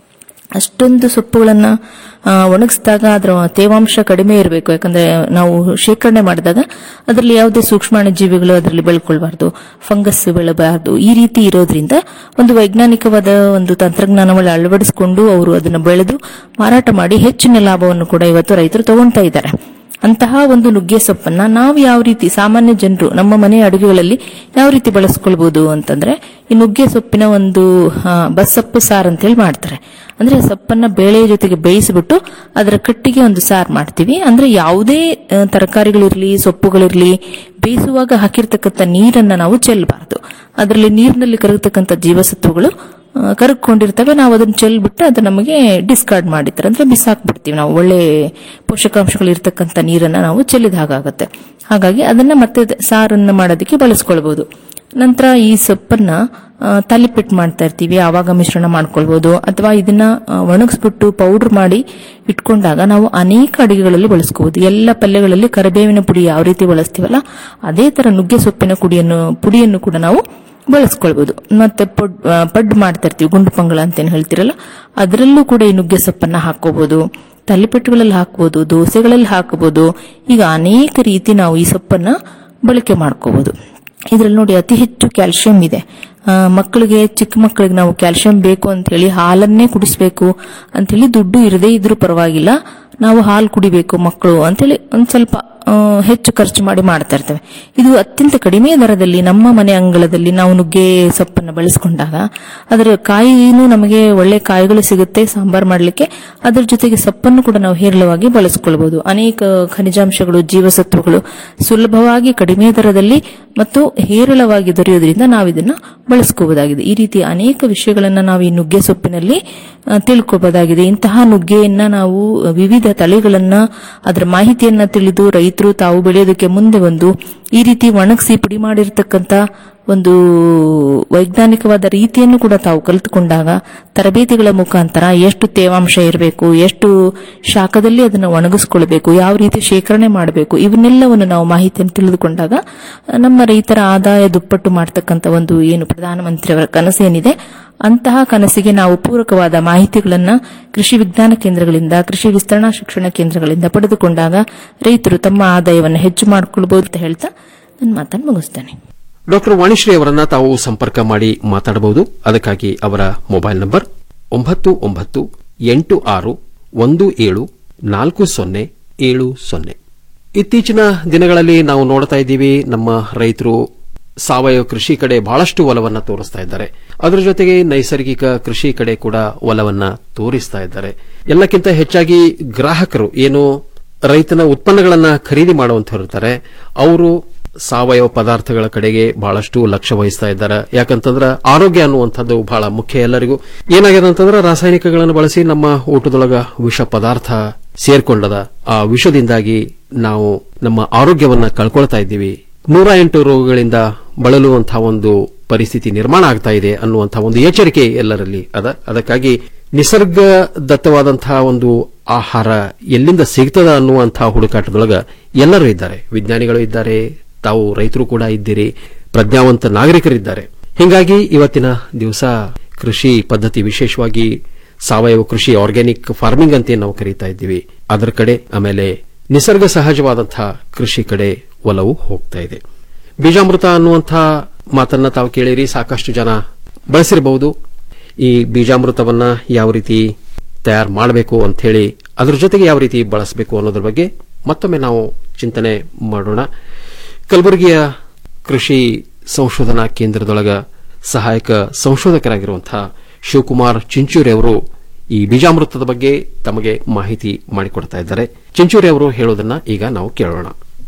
ಅಷ್ಟೊಂದು ಸೊಪ್ಪುಗಳನ್ನ ಆ, ಒಣಗಿಸಿದಾಗ ಅದರ ತೇವಾಂಶ ಕಡಿಮೆ ಇರಬೇಕು ಯಾಕಂದ್ರೆ ನಾವು ಶೇಖರಣೆ ಮಾಡಿದಾಗ ಅದರಲ್ಲಿ ಯಾವುದೇ ಸೂಕ್ಷ್ಮಾಣು ಜೀವಿಗಳು ಅದರಲ್ಲಿ ಬೆಳ್ಕೊಳ್ಬಾರ್ದು ಫಂಗಸ್ ಬೆಳಬಾರ್ದು ಈ ರೀತಿ ಇರೋದ್ರಿಂದ ಒಂದು ವೈಜ್ಞಾನಿಕವಾದ ಒಂದು ತಂತ್ರಜ್ಞಾನವನ್ನು ಅಳವಡಿಸಿಕೊಂಡು ಅವರು ಅದನ್ನು ಬೆಳೆದು ಮಾರಾಟ ಮಾಡಿ ಹೆಚ್ಚಿನ ಲಾಭವನ್ನು ಕೂಡ ಇವತ್ತು ರೈತರು ತಗೊಳ್ತಾ ಇದ್ದಾರೆ ಅಂತಹ ಒಂದು ನುಗ್ಗೆ ಸೊಪ್ಪನ್ನ ನಾವು ಯಾವ ರೀತಿ ಸಾಮಾನ್ಯ ಜನರು ನಮ್ಮ ಮನೆ ಅಡುಗೆಗಳಲ್ಲಿ ಯಾವ ರೀತಿ ಬಳಸ್ಕೊಳ್ಬಹುದು ಅಂತಂದ್ರೆ ಈ ನುಗ್ಗೆ ಸೊಪ್ಪಿನ ಒಂದು ಆ, ಬಸ್ಸಪ್ಪು ಸಾರು ಅಂತ ಹೇಳಿ ಮಾಡ್ತಾರೆ ಅಂದ್ರೆ ಸೊಪ್ಪನ್ನ ಬೇಳೆ ಜೊತೆಗೆ ಬೇಯಿಸಿಬಿಟ್ಟು ಅದರ ಕಟ್ಟಿಗೆ ಒಂದು ಸಾರು ಮಾಡ್ತೀವಿ ಅಂದ್ರೆ ಯಾವುದೇ ಆ, ತರಕಾರಿಗಳಿರ್ಲಿ ಸೊಪ್ಪುಗಳಿರ್ಲಿ ಬೇಯಿಸುವಾಗ ಹಾಕಿರ್ತಕ್ಕಂಥ ನೀರನ್ನ ನಾವು ಚೆಲ್ಲಬಾರದು ಅದರಲ್ಲಿ ನೀರಿನಲ್ಲಿ ಕರಗತಕ್ಕಂಥ ಜೀವಸತ್ವಗಳು ಆ, ಕರಗ್ಕೊಂಡಿರ್ತವೆ ನಾವು ಅದನ್ನ ಚೆಲ್ಬಿಟ್ಟು ಅದು ನಮಗೆ ಡಿಸ್ಕಾರ್ಡ್ ಮಾಡಿರ್ತಾರೆ ಅಂದ್ರೆ ಬಿಸಾಕ್ಬಿಡ್ತೀವಿ ನಾವು ಒಳ್ಳೆ ಪೋಷಕಾಂಶಗಳು ಇರ್ತಕ್ಕಂಥ ನೀರನ್ನ ನಾವು ಚೆಲ್ಲಿದ ಹಾಗಾಗುತ್ತೆ ಹಾಗಾಗಿ ಅದನ್ನ ಮತ್ತೆ ದ- ಸಾರನ್ನ ಮಾಡೋದಕ್ಕೆ ಬಳಸ್ಕೊಳ್ಬಹುದು ನಂತರ ಈ ಸೊಪ್ಪನ್ನ ಆ, ತಾಲಿಪೆಟ್ ಮಾಡ್ತಾ ಇರ್ತೀವಿ ಆವಾಗ ಮಿಶ್ರಣ ಮಾಡ್ಕೊಳ್ಬಹುದು ಅಥವಾ ಇದನ್ನ ಆ, ಒಣಗಿಸ್ಬಿಟ್ಟು ಪೌಡರ್ ಮಾಡಿ ಇಟ್ಕೊಂಡಾಗ ನಾವು ಅನೇಕ ಅಡಿಗೆಗಳಲ್ಲಿ ಬಳಸ್ಕೋಬಹುದು ಎಲ್ಲ ಪಲ್ಯಗಳಲ್ಲಿ ಕರಿಬೇವಿನ ಪುಡಿ ಯಾವ ರೀತಿ ಬಳಸ್ತೀವಲ್ಲ ಅದೇ ತರ ನುಗ್ಗೆ ಸೊಪ್ಪಿನ ಕುಡಿಯನ್ನು ಪುಡಿಯನ್ನು ಕೂಡ ನಾವು ಬಳಸ್ಕೊಳ್ಬಹುದು ಮತ್ತೆ ಪೊಡ್ ಆ, ಪಡ್ ಮಾಡ್ತಾ ಇರ್ತೀವಿ ಗುಂಡು ಪಂಗಳ ಅಂತ ಏನ್ ಹೇಳ್ತಿರಲ್ಲ ಅದರಲ್ಲೂ ಕೂಡ ಈ ನುಗ್ಗೆ ಸೊಪ್ಪನ್ನ ಹಾಕೋಬಹುದು ತಲೆಪೆಟ್ಟುಗಳಲ್ಲಿ ಹಾಕಬಹುದು ದೋಸೆಗಳಲ್ಲಿ ಹಾಕಬಹುದು ಈಗ ಅನೇಕ ರೀತಿ ನಾವು ಈ ಸೊಪ್ಪನ್ನ ಬಳಕೆ ಮಾಡ್ಕೋಬಹುದು ಇದ್ರಲ್ಲಿ ನೋಡಿ ಅತಿ ಹೆಚ್ಚು ಕ್ಯಾಲ್ಸಿಯಂ ಇದೆ ಆ, ಮಕ್ಕಳಿಗೆ ಚಿಕ್ಕ ಮಕ್ಕಳಿಗೆ ನಾವು ಕ್ಯಾಲ್ಸಿಯಂ ಬೇಕು ಅಂತ ಹೇಳಿ ಹಾಲನ್ನೇ ಕುಡಿಸ್ಬೇಕು ಅಂತ ಹೇಳಿ ದುಡ್ಡು ಇರದೇ ಇದ್ರೂ ಪರವಾಗಿಲ್ಲ ನಾವು ಹಾಲು ಕುಡಿಬೇಕು ಮಕ್ಕಳು ಅಂತೇಳಿ ಒಂದ್ ಸ್ವಲ್ಪ ಆ, ಹೆಚ್ಚು ಖರ್ಚು ಮಾಡಿ ಮಾಡ್ತಾ ಇರ್ತೇವೆ ಇದು ಅತ್ಯಂತ ಕಡಿಮೆ ದರದಲ್ಲಿ ನಮ್ಮ ಮನೆ ಅಂಗಳದಲ್ಲಿ ನಾವು ನುಗ್ಗೆ ಸೊಪ್ಪನ್ನು ಬಳಸಿಕೊಂಡಾಗ ಅದರ ಕಾಯಿನೂ ನಮಗೆ ಒಳ್ಳೆ ಕಾಯಿಗಳು ಸಿಗುತ್ತೆ ಸಾಂಬಾರ್ ಮಾಡಲಿಕ್ಕೆ ಅದರ ಜೊತೆಗೆ ಸೊಪ್ಪನ್ನು ಕೂಡ ನಾವು ಹೇರಳವಾಗಿ ಬಳಸಿಕೊಳ್ಬಹುದು ಅನೇಕ ಖನಿಜಾಂಶಗಳು ಜೀವಸತ್ವಗಳು ಸುಲಭವಾಗಿ ಕಡಿಮೆ ದರದಲ್ಲಿ ಮತ್ತು ಹೇರಳವಾಗಿ ದೊರೆಯೋದ್ರಿಂದ ನಾವು ಇದನ್ನ ಬಳಸ್ಕೋಬಹುದಾಗಿದೆ ಈ ರೀತಿ ಅನೇಕ ವಿಷಯಗಳನ್ನ ನಾವು ಈ ನುಗ್ಗೆ ಸೊಪ್ಪಿನಲ್ಲಿ ಆ, ತಿಳ್ಕೋಬಹುದಾಗಿದೆ ಇಂತಹ ನುಗ್ಗೆಯನ್ನ ನಾವು ವಿವಿಧ ತಳಿಗಳನ್ನ ಅದರ ಮಾಹಿತಿಯನ್ನ ತಿಳಿದು ರೈತರು ತಾವು ಬೆಳೆಯೋದಕ್ಕೆ ಮುಂದೆ ಬಂದು ಈ ರೀತಿ ಒಣಗಿಸಿ ಪುಡಿ ಮಾಡಿರ್ತಕ್ಕಂತ ಒಂದು ವೈಜ್ಞಾನಿಕವಾದ ರೀತಿಯನ್ನು ಕೂಡ ತಾವು ಕಲಿತುಕೊಂಡಾಗ ತರಬೇತಿಗಳ ಮುಖಾಂತರ ಎಷ್ಟು ತೇವಾಂಶ ಇರಬೇಕು ಎಷ್ಟು ಶಾಖದಲ್ಲಿ ಅದನ್ನು ಒಣಗಿಸ್ಕೊಳ್ಬೇಕು ಯಾವ ರೀತಿ ಶೇಖರಣೆ ಮಾಡಬೇಕು ಇವನ್ನೆಲ್ಲವನ್ನು ನಾವು ಮಾಹಿತಿಯನ್ನು ತಿಳಿದುಕೊಂಡಾಗ ನಮ್ಮ ರೈತರ ಆದಾಯ ದುಪ್ಪಟ್ಟು ಮಾಡತಕ್ಕಂತ ಒಂದು ಏನು ಪ್ರಧಾನಮಂತ್ರಿಯವರ ಕನಸೇನಿದೆ ಅಂತಹ ಕನಸಿಗೆ ನಾವು ಪೂರಕವಾದ ಮಾಹಿತಿಗಳನ್ನ ಕೃಷಿ ವಿಜ್ಞಾನ ಕೇಂದ್ರಗಳಿಂದ ಕೃಷಿ ವಿಸ್ತರಣಾ ಶಿಕ್ಷಣ ಕೇಂದ್ರಗಳಿಂದ ಪಡೆದುಕೊಂಡಾಗ ರೈತರು ತಮ್ಮ ಆದಾಯವನ್ನು ಹೆಚ್ಚು ಮಾಡಿಕೊಳ್ಬಹುದು ಅಂತ ಹೇಳ್ತಾ ನನ್ನ ಮಾತನ್ನು ಮುಗಿಸ್ತೇನೆ ಡಾಕ್ಟರ್ ವಾಣಿಶ್ರೀ ಅವರನ್ನ ತಾವು ಸಂಪರ್ಕ ಮಾಡಿ ಮಾತಾಡಬಹುದು ಅದಕ್ಕಾಗಿ ಅವರ ಮೊಬೈಲ್ ನಂಬರ್ ಒಂಬತ್ತು ಒಂಬತ್ತು ಎಂಟು ಆರು ಒಂದು ಏಳು ನಾಲ್ಕು ಸೊನ್ನೆ ಏಳು ಸೊನ್ನೆ ಇತ್ತೀಚಿನ ದಿನಗಳಲ್ಲಿ ನಾವು ನೋಡ್ತಾ ಇದ್ದೀವಿ ನಮ್ಮ ರೈತರು ಸಾವಯವ ಕೃಷಿ ಕಡೆ ಬಹಳಷ್ಟು ಒಲವನ್ನ ತೋರಿಸ್ತಾ ಇದ್ದಾರೆ ಅದರ ಜೊತೆಗೆ ನೈಸರ್ಗಿಕ ಕೃಷಿ ಕಡೆ ಕೂಡ ಒಲವನ್ನ ತೋರಿಸ್ತಾ ಇದ್ದಾರೆ ಎಲ್ಲಕ್ಕಿಂತ ಹೆಚ್ಚಾಗಿ ಗ್ರಾಹಕರು ಏನು ರೈತನ ಉತ್ಪನ್ನಗಳನ್ನ ಖರೀದಿ ಮಾಡುವಂತವರಿರ್ತಾರೆ ಅವರು ಸಾವಯವ ಪದಾರ್ಥಗಳ ಕಡೆಗೆ ಬಹಳಷ್ಟು ಲಕ್ಷ್ಯ ವಹಿಸ್ತಾ ಇದ್ದಾರೆ ಯಾಕಂತಂದ್ರೆ ಆರೋಗ್ಯ ಅನ್ನುವಂಥದ್ದು ಬಹಳ ಮುಖ್ಯ ಎಲ್ಲರಿಗೂ ಏನಾಗಿದೆ ಅಂತಂದ್ರೆ ರಾಸಾಯನಿಕಗಳನ್ನು ಬಳಸಿ ನಮ್ಮ ಊಟದೊಳಗ ವಿಷ ಪದಾರ್ಥ ಸೇರ್ಕೊಂಡದ ಆ ವಿಷದಿಂದಾಗಿ ನಾವು ನಮ್ಮ ಆರೋಗ್ಯವನ್ನ ಕಳ್ಕೊಳ್ತಾ ಇದ್ದೀವಿ ನೂರ ಎಂಟು ರೋಗಗಳಿಂದ ಬಳಲುವಂತಹ ಒಂದು ಪರಿಸ್ಥಿತಿ ನಿರ್ಮಾಣ ಆಗ್ತಾ ಇದೆ ಅನ್ನುವಂತಹ ಒಂದು ಎಚ್ಚರಿಕೆ ಎಲ್ಲರಲ್ಲಿ ಅದ ಅದಕ್ಕಾಗಿ ನಿಸರ್ಗದತ್ತವಾದಂತಹ ಒಂದು ಆಹಾರ ಎಲ್ಲಿಂದ ಸಿಗ್ತದ ಅನ್ನುವಂತಹ ಹುಡುಕಾಟದೊಳಗ ಎಲ್ಲರೂ ಇದ್ದಾರೆ ವಿಜ್ಞಾನಿಗಳು ಇದ್ದಾರೆ ತಾವು ರೈತರು ಕೂಡ ಇದ್ದೀರಿ ಪ್ರಜ್ಞಾವಂತ ನಾಗರಿಕರಿದ್ದಾರೆ ಹಿಂಗಾಗಿ ಇವತ್ತಿನ ದಿವಸ ಕೃಷಿ ಪದ್ಧತಿ ವಿಶೇಷವಾಗಿ ಸಾವಯವ ಕೃಷಿ ಆರ್ಗ್ಯಾನಿಕ್ ಫಾರ್ಮಿಂಗ್ ಅಂತ ಏನ್ ನಾವು ಕರೀತಾ ಇದ್ದೀವಿ ಅದರ ಕಡೆ ಆಮೇಲೆ ನಿಸರ್ಗ ಸಹಜವಾದಂತಹ ಕೃಷಿ ಕಡೆ ಒಲವು ಹೋಗ್ತಾ ಇದೆ ಬೀಜಾಮೃತ ಅನ್ನುವಂಥ ಮಾತನ್ನ ತಾವು ಕೇಳಿರಿ ಸಾಕಷ್ಟು ಜನ ಬಳಸಿರಬಹುದು ಈ ಬೀಜಾಮೃತವನ್ನ ಯಾವ ರೀತಿ ತಯಾರು ಮಾಡಬೇಕು ಅಂತ ಹೇಳಿ ಅದ್ರ ಜೊತೆಗೆ ಯಾವ ರೀತಿ ಬಳಸಬೇಕು ಅನ್ನೋದ್ರ ಬಗ್ಗೆ ಮತ್ತೊಮ್ಮೆ ನಾವು ಚಿಂತನೆ ಮಾಡೋಣ ಕಲಬುರಗಿಯ ಕೃಷಿ ಸಂಶೋಧನಾ ಕೇಂದ್ರದೊಳಗ ಸಹಾಯಕ ಸಂಶೋಧಕರಾಗಿರುವಂತಹ ಶಿವಕುಮಾರ್ ಚಿಂಚೂರಿ ಅವರು ಈ ಬೀಜಾಮೃತದ ಬಗ್ಗೆ ತಮಗೆ ಮಾಹಿತಿ ಮಾಡಿಕೊಡ್ತಾ ಇದ್ದಾರೆ ಚಿಂಚೂರಿ ಅವರು ಹೇಳೋದನ್ನ ಈಗ ನಾವು ಕೇಳೋಣ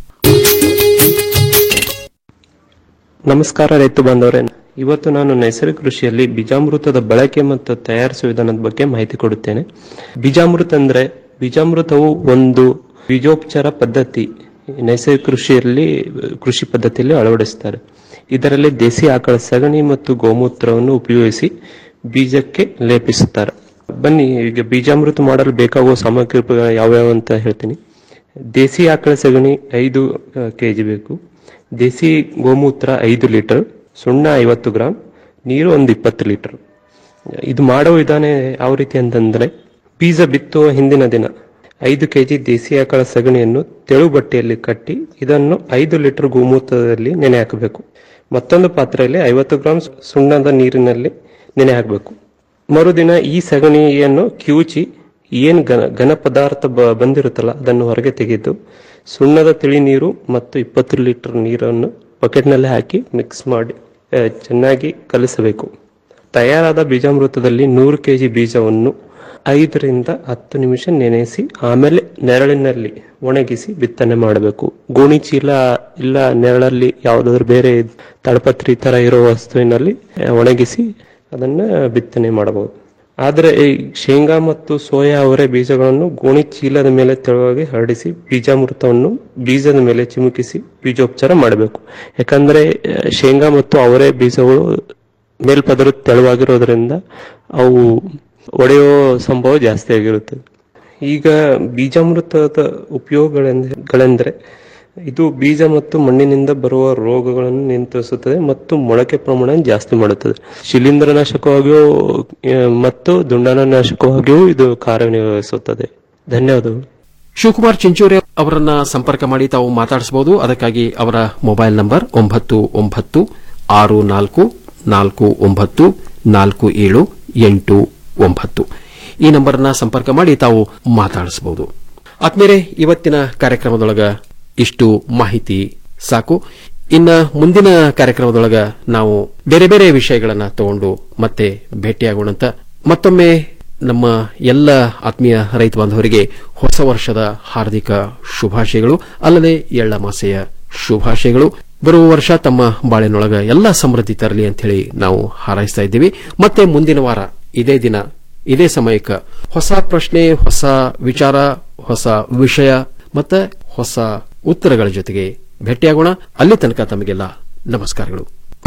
ನಮಸ್ಕಾರ ರೈತ ಬಾಂಧವರೇ ಇವತ್ತು ನಾನು ನೈಸರ್ಗಿಕ ಕೃಷಿಯಲ್ಲಿ ಬೀಜಾಮೃತದ ಬಳಕೆ ಮತ್ತು ತಯಾರಿಸುವ ವಿಧಾನದ ಬಗ್ಗೆ ಮಾಹಿತಿ ಕೊಡುತ್ತೇನೆ ಬೀಜಾಮೃತ ಅಂದ್ರೆ ಬೀಜಾಮೃತವು ಒಂದು ಬೀಜೋಪಚಾರ ಪದ್ಧತಿ ನೈಸರ್ಗಿಕ ಕೃಷಿಯಲ್ಲಿ ಕೃಷಿ ಪದ್ಧತಿಯಲ್ಲಿ ಅಳವಡಿಸುತ್ತಾರೆ ಇದರಲ್ಲಿ ದೇಸಿ ಆಕಳ ಸಗಣಿ ಮತ್ತು ಗೋಮೂತ್ರವನ್ನು ಉಪಯೋಗಿಸಿ ಬೀಜಕ್ಕೆ ಲೇಪಿಸುತ್ತಾರೆ ಬನ್ನಿ ಈಗ ಬೀಜಾಮೃತ ಮಾಡಲು ಬೇಕಾಗುವ ಸಾಮಗ್ರಿಗಳು ಯಾವ್ಯಾವ ಅಂತ ಹೇಳ್ತೀನಿ ದೇಸಿ ಆಕಳ ಸಗಣಿ ಐದು ಕೆಜಿ ಬೇಕು ದೇಸಿ ಗೋಮೂತ್ರ ಐದು ಲೀಟರ್ ಸುಣ್ಣ ಐವತ್ತು ಗ್ರಾಂ ನೀರು ಒಂದು ಇಪ್ಪತ್ತು ಲೀಟರ್ ಇದು ಮಾಡೋ ವಿಧಾನ ಯಾವ ರೀತಿ ಅಂತಂದ್ರೆ ಬೀಜ ಬಿತ್ತುವ ಹಿಂದಿನ ದಿನ ಐದು ಕೆಜಿ ದೇಸಿ ಆಕಳ ಸಗಣಿಯನ್ನು ತೆಳು ಬಟ್ಟೆಯಲ್ಲಿ ಕಟ್ಟಿ ಇದನ್ನು ಐದು ಲೀಟರ್ ಗೋಮೂತ್ರದಲ್ಲಿ ನೆನೆ ಹಾಕಬೇಕು ಮತ್ತೊಂದು ಪಾತ್ರೆಯಲ್ಲಿ ಐವತ್ತು ಗ್ರಾಂ ಸುಣ್ಣದ ನೀರಿನಲ್ಲಿ ನೆನೆ ಹಾಕಬೇಕು ಮರುದಿನ ಈ ಸಗಣಿಯನ್ನು ಕಿವುಚಿ ಏನ್ ಘನ ಘನ ಪದಾರ್ಥ ಬ- ಬಂದಿರುತ್ತಲ್ಲ ಅದನ್ನು ಹೊರಗೆ ತೆಗೆದು ಸುಣ್ಣದ ತಿಳಿ ನೀರು ಮತ್ತು ಇಪ್ಪತ್ತು ಲೀಟರ್ ನೀರನ್ನು ಬಕೆಟ್ನಲ್ಲಿ ಹಾಕಿ ಮಿಕ್ಸ್ ಮಾಡಿ ಆ, ಚೆನ್ನಾಗಿ ಕಲಿಸಬೇಕು ತಯಾರಾದ ಬೀಜಾಮೃತದಲ್ಲಿ ನೂರು ಕೆಜಿ ಬೀಜವನ್ನು ಐದರಿಂದ ಹತ್ತು ನಿಮಿಷ ನೆನೆಸಿ ಆಮೇಲೆ ನೆರಳಿನಲ್ಲಿ ಒಣಗಿಸಿ ಬಿತ್ತನೆ ಮಾಡಬೇಕು ಗೋಣಿ ಚೀಲ ಇಲ್ಲ ನೆರಳಲ್ಲಿ ಯಾವುದಾದ್ರೂ ಬೇರೆ ತಳಪತ್ರಿ ತರ ಇರೋ ವಸ್ತುವಿನಲ್ಲಿ ಆ, ಒಣಗಿಸಿ ಅದನ್ನ ಬಿತ್ತನೆ ಮಾಡಬಹುದು ಆದರೆ ಈ ಶೇಂಗಾ ಮತ್ತು ಸೋಯಾ ಅವರೆ ಬೀಜಗಳನ್ನು ಗೋಣಿ ಚೀಲದ ಮೇಲೆ ತೆಳುವಾಗಿ ಹರಡಿಸಿ ಬೀಜಾಮೃತವನ್ನು ಬೀಜದ ಮೇಲೆ ಚಿಮುಕಿಸಿ ಬೀಜೋಪಚಾರ ಮಾಡಬೇಕು ಯಾಕಂದ್ರೆ ಆ, ಶೇಂಗಾ ಮತ್ತು ಅವರೆ ಬೀಜಗಳು ಮೇಲ್ಪದರು ತೆಳುವಾಗಿರೋದ್ರಿಂದ ಅವು ಒಡೆಯೋ ಸಂಭವ ಜಾಸ್ತಿ ಆಗಿರುತ್ತದೆ ಈಗ ಬೀಜಾಮೃತದ ಉಪಯೋಗಗಳೆಂದರೆ ಇದು ಬೀಜ ಮತ್ತು ಮಣ್ಣಿನಿಂದ ಬರುವ ರೋಗಗಳನ್ನು ನಿಯಂತ್ರಿಸುತ್ತದೆ ಮತ್ತು ಮೊಳಕೆ ಪ್ರಮಾಣ ಜಾಸ್ತಿ ಮಾಡುತ್ತದೆ ಶಿಲೀಂಧ್ರನಾಶಕವಾಗಿಯೂ ಆ, ಮತ್ತು ದುಂಡಾಣನಾಶಕವಾಗಿಯೂ ಇದು ಕಾರ್ಯನಿರ್ವಹಿಸುತ್ತದೆ ಧನ್ಯವಾದಗಳು ಶಿವಕುಮಾರ್ ಚಿಂಚೂರಿ ಅವರನ್ನ ಸಂಪರ್ಕ ಮಾಡಿ ತಾವು ಮಾತಾಡಿಸಬಹುದು ಅದಕ್ಕಾಗಿ ಅವರ ಮೊಬೈಲ್ ನಂಬರ್ ಒಂಬತ್ತು ಒಂಬತ್ತು ಆರು ನಾಲ್ಕು ನಾಲ್ಕು ಒಂಬತ್ತು ನಾಲ್ಕು ಏಳು ಎಂಟು ಒಂಬತ್ತು ಈ ನಂಬರ್ನ ಸಂಪರ್ಕ ಮಾಡಿ ತಾವು ಮಾತಾಡಿಸಬಹುದು ಆತ್ಮೇರೆ ಇವತ್ತಿನ ಕಾರ್ಯಕ್ರಮದೊಳಗ ಇಷ್ಟು ಮಾಹಿತಿ ಸಾಕು ಇನ್ನ ಮುಂದಿನ ಕಾರ್ಯಕ್ರಮದೊಳಗ ನಾವು ಬೇರೆ ಬೇರೆ ವಿಷಯಗಳನ್ನ ತಗೊಂಡು ಮತ್ತೆ ಭೇಟಿಯಾಗೋಣಂತ ಮತ್ತೊಮ್ಮೆ ನಮ್ಮ ಎಲ್ಲ ಆತ್ಮೀಯ ರೈತ ಬಾಂಧವರಿಗೆ ಹೊಸ ವರ್ಷದ ಹಾರ್ದಿಕ ಶುಭಾಶಯಗಳು ಅಲ್ಲದೆ ಎಳ್ಳಮಾಸೆಯ ಶುಭಾಶಯಗಳು ಬರುವ ವರ್ಷ ತಮ್ಮ ಬಾಳಿನೊಳಗ ಎಲ್ಲ ಸಮೃದ್ಧಿ ತರಲಿ ಅಂತ ಹೇಳಿ ನಾವು ಹಾರೈಸ್ತಾ ಇದ್ದೀವಿ ಮತ್ತೆ ಮುಂದಿನ ವಾರ ಇದೇ ದಿನ ಇದೇ ಸಮಯಕ್ಕೆ ಹೊಸ ಪ್ರಶ್ನೆ ಹೊಸ ವಿಚಾರ ಹೊಸ ವಿಷಯ ಮತ್ತೆ ಹೊಸ ಉತ್ತರಗಳ ಜೊತೆಗೆ ಭೇಟಿಯಾಗೋಣ ಅಲ್ಲಿ ತನಕ ತಮಗೆಲ್ಲ ನಮಸ್ಕಾರಗಳು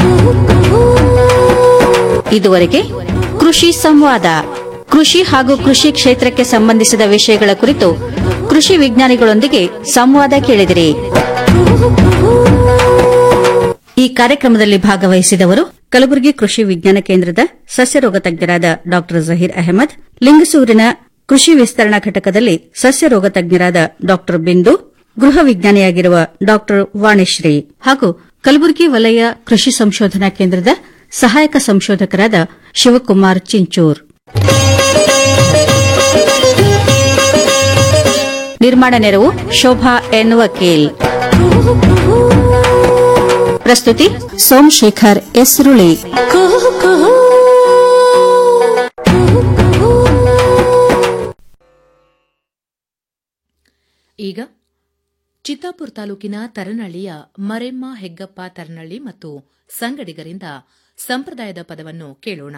ಇದುವರೆಗೆ ಕೃಷಿ ಸಂವಾದ ಕೃಷಿ ಹಾಗೂ ಕೃಷಿ ಕ್ಷೇತ್ರಕ್ಕೆ ಸಂಬಂಧಿಸಿದ ವಿಷಯಗಳ ಕುರಿತು ಕೃಷಿ ವಿಜ್ಞಾನಿಗಳೊಂದಿಗೆ ಸಂವಾದ ಕೇಳಿದಿರಿ ಈ ಕಾರ್ಯಕ್ರಮದಲ್ಲಿ ಭಾಗವಹಿಸಿದವರು ಕಲಬುರಗಿ ಕೃಷಿ ವಿಜ್ಞಾನ ಕೇಂದ್ರದ ಸಸ್ಯರೋಗ ತಜ್ಞರಾದ ಡಾ ಜಹೀರ್ ಅಹಮದ್ ಲಿಂಗಸೂರಿನ ಕೃಷಿ ವಿಸ್ತರಣಾ ಘಟಕದಲ್ಲಿ ಸಸ್ಯರೋಗ ತಜ್ಞರಾದ ಡಾ ಬಿಂದು ಗೃಹ ವಿಜ್ಞಾನಿಯಾಗಿರುವ ಡಾ ವಾಣಿಶ್ರೀ ಹಾಗೂ ಕಲಬುರಗಿ ವಲಯ ಕೃಷಿ ಸಂಶೋಧನಾ ಕೇಂದ್ರದ ಸಹಾಯಕ ಸಂಶೋಧಕರಾದ ಶಿವಕುಮಾರ್ ಚಿಂಚೂರ್ ನಿರ್ಮಾಣ ನೆರವು ಶೋಭಾ ಎನ್ ವಕೀಲ್ ಪ್ರಸ್ತುತಿ ಸೋಮಶೇಖರ್ ಎಸ್ರುಳಿ ಈಗ ಚಿತ್ತಾಪುರ ತಾಲೂಕಿನ ತರನಹಳ್ಳಿಯ ಮರೆಮ್ಮ ಹೆಗ್ಗಪ್ಪ ತರನಹಳ್ಳಿ ಮತ್ತು ಸಂಗಡಿಗರಿಂದ ಸಂಪ್ರದಾಯದ ಪದವನ್ನು ಕೇಳೋಣ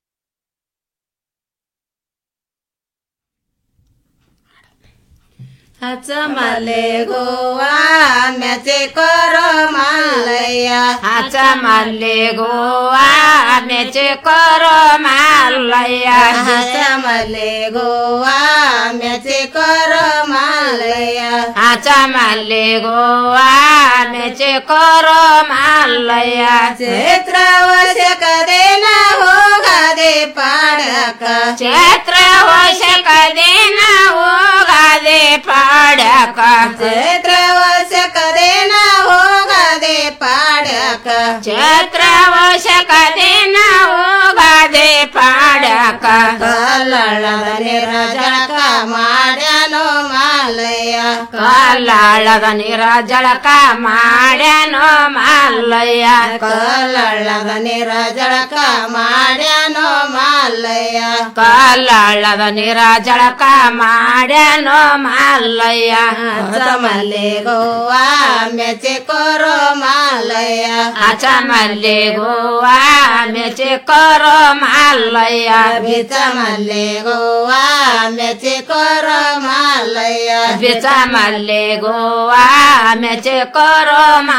ಹಚ್ಚ ಮಲೆ ಗೋವಾ ಮೆಚೆ ಕೊರೋ ಮಾಲಯ್ಯ ಹಚ್ಚ ಮಲ್ಲೆ ಗೋವಾ ಮೆಚೆ ಕೊರೋ ಮಾಲಯ್ಯ ಹಚ್ಚ ಮಲ್ಲೆ ಗೋವಾ ಮೆಚೆ ಕೊರೋ ಮಾಲಯ್ಯ ಹಚ್ಚ ಮಲ್ಲೆ ಗೋವಾ ಮೆಚೆ ಕೊರೋ ಮಾಲಯ್ಯ ಚೈತ್ರ ವರ್ಷ ಕದೇನ ಹೋಗದೆ ಪಾಡಕ ಚೈತ್ರ ವರ್ಷಕ ದಿನ ಹೋಗದೆ ಪಾಡಕ ಚೈತ್ರ ವರ್ಷಕ ದಿನ ಹೋಗದೆ ಪಾಡಕ ಚೈತ್ರ ವರ್ಷಕ ದಿನ ಹೋಗದೆ ಪಾಡಕ ಕಲ್ಲಳದ ನಿರಜಳಕ ಮಾಡ್ಯಾನೋ ಮಾಲಯ್ಯ ಕಲ್ಲಳದ ನಿರಜಳಕ ಮಾಡ್ಯಾನೋ ಮಾಲಯ್ಯ ಕಲ್ಲಳದ ನಿರಜಳಕ ಮಾಡ್ಯಾನೋ ಮಾಲಯ್ಯ ಕಲ್ಲಳದ ನಿರಜಳಕ ಮಾಡ್ಯಾನೋ ಮಾಲಯ್ಯ ಮಲ್ಲೆ ಗೋವಾ ಮೆಚೆ ಕೊರೋ ಮಾಲಯ್ಯ ಅಚ ಮಲ್ಲೆ ಗೋವಾ ಮೆಚೆ ಕೊರೋ ಮಾಲಯ್ಯ ಬಿಚ ಮಲ್ಲೆ ಗೋವಾ ಮೆಚೆ ಕೊರೋ ಮಾಲಯ್ಯ ಬಿಚ ಮಲ್ಲೆ ಗೋವಾ ಮೆಚೆ ಕೊರೋ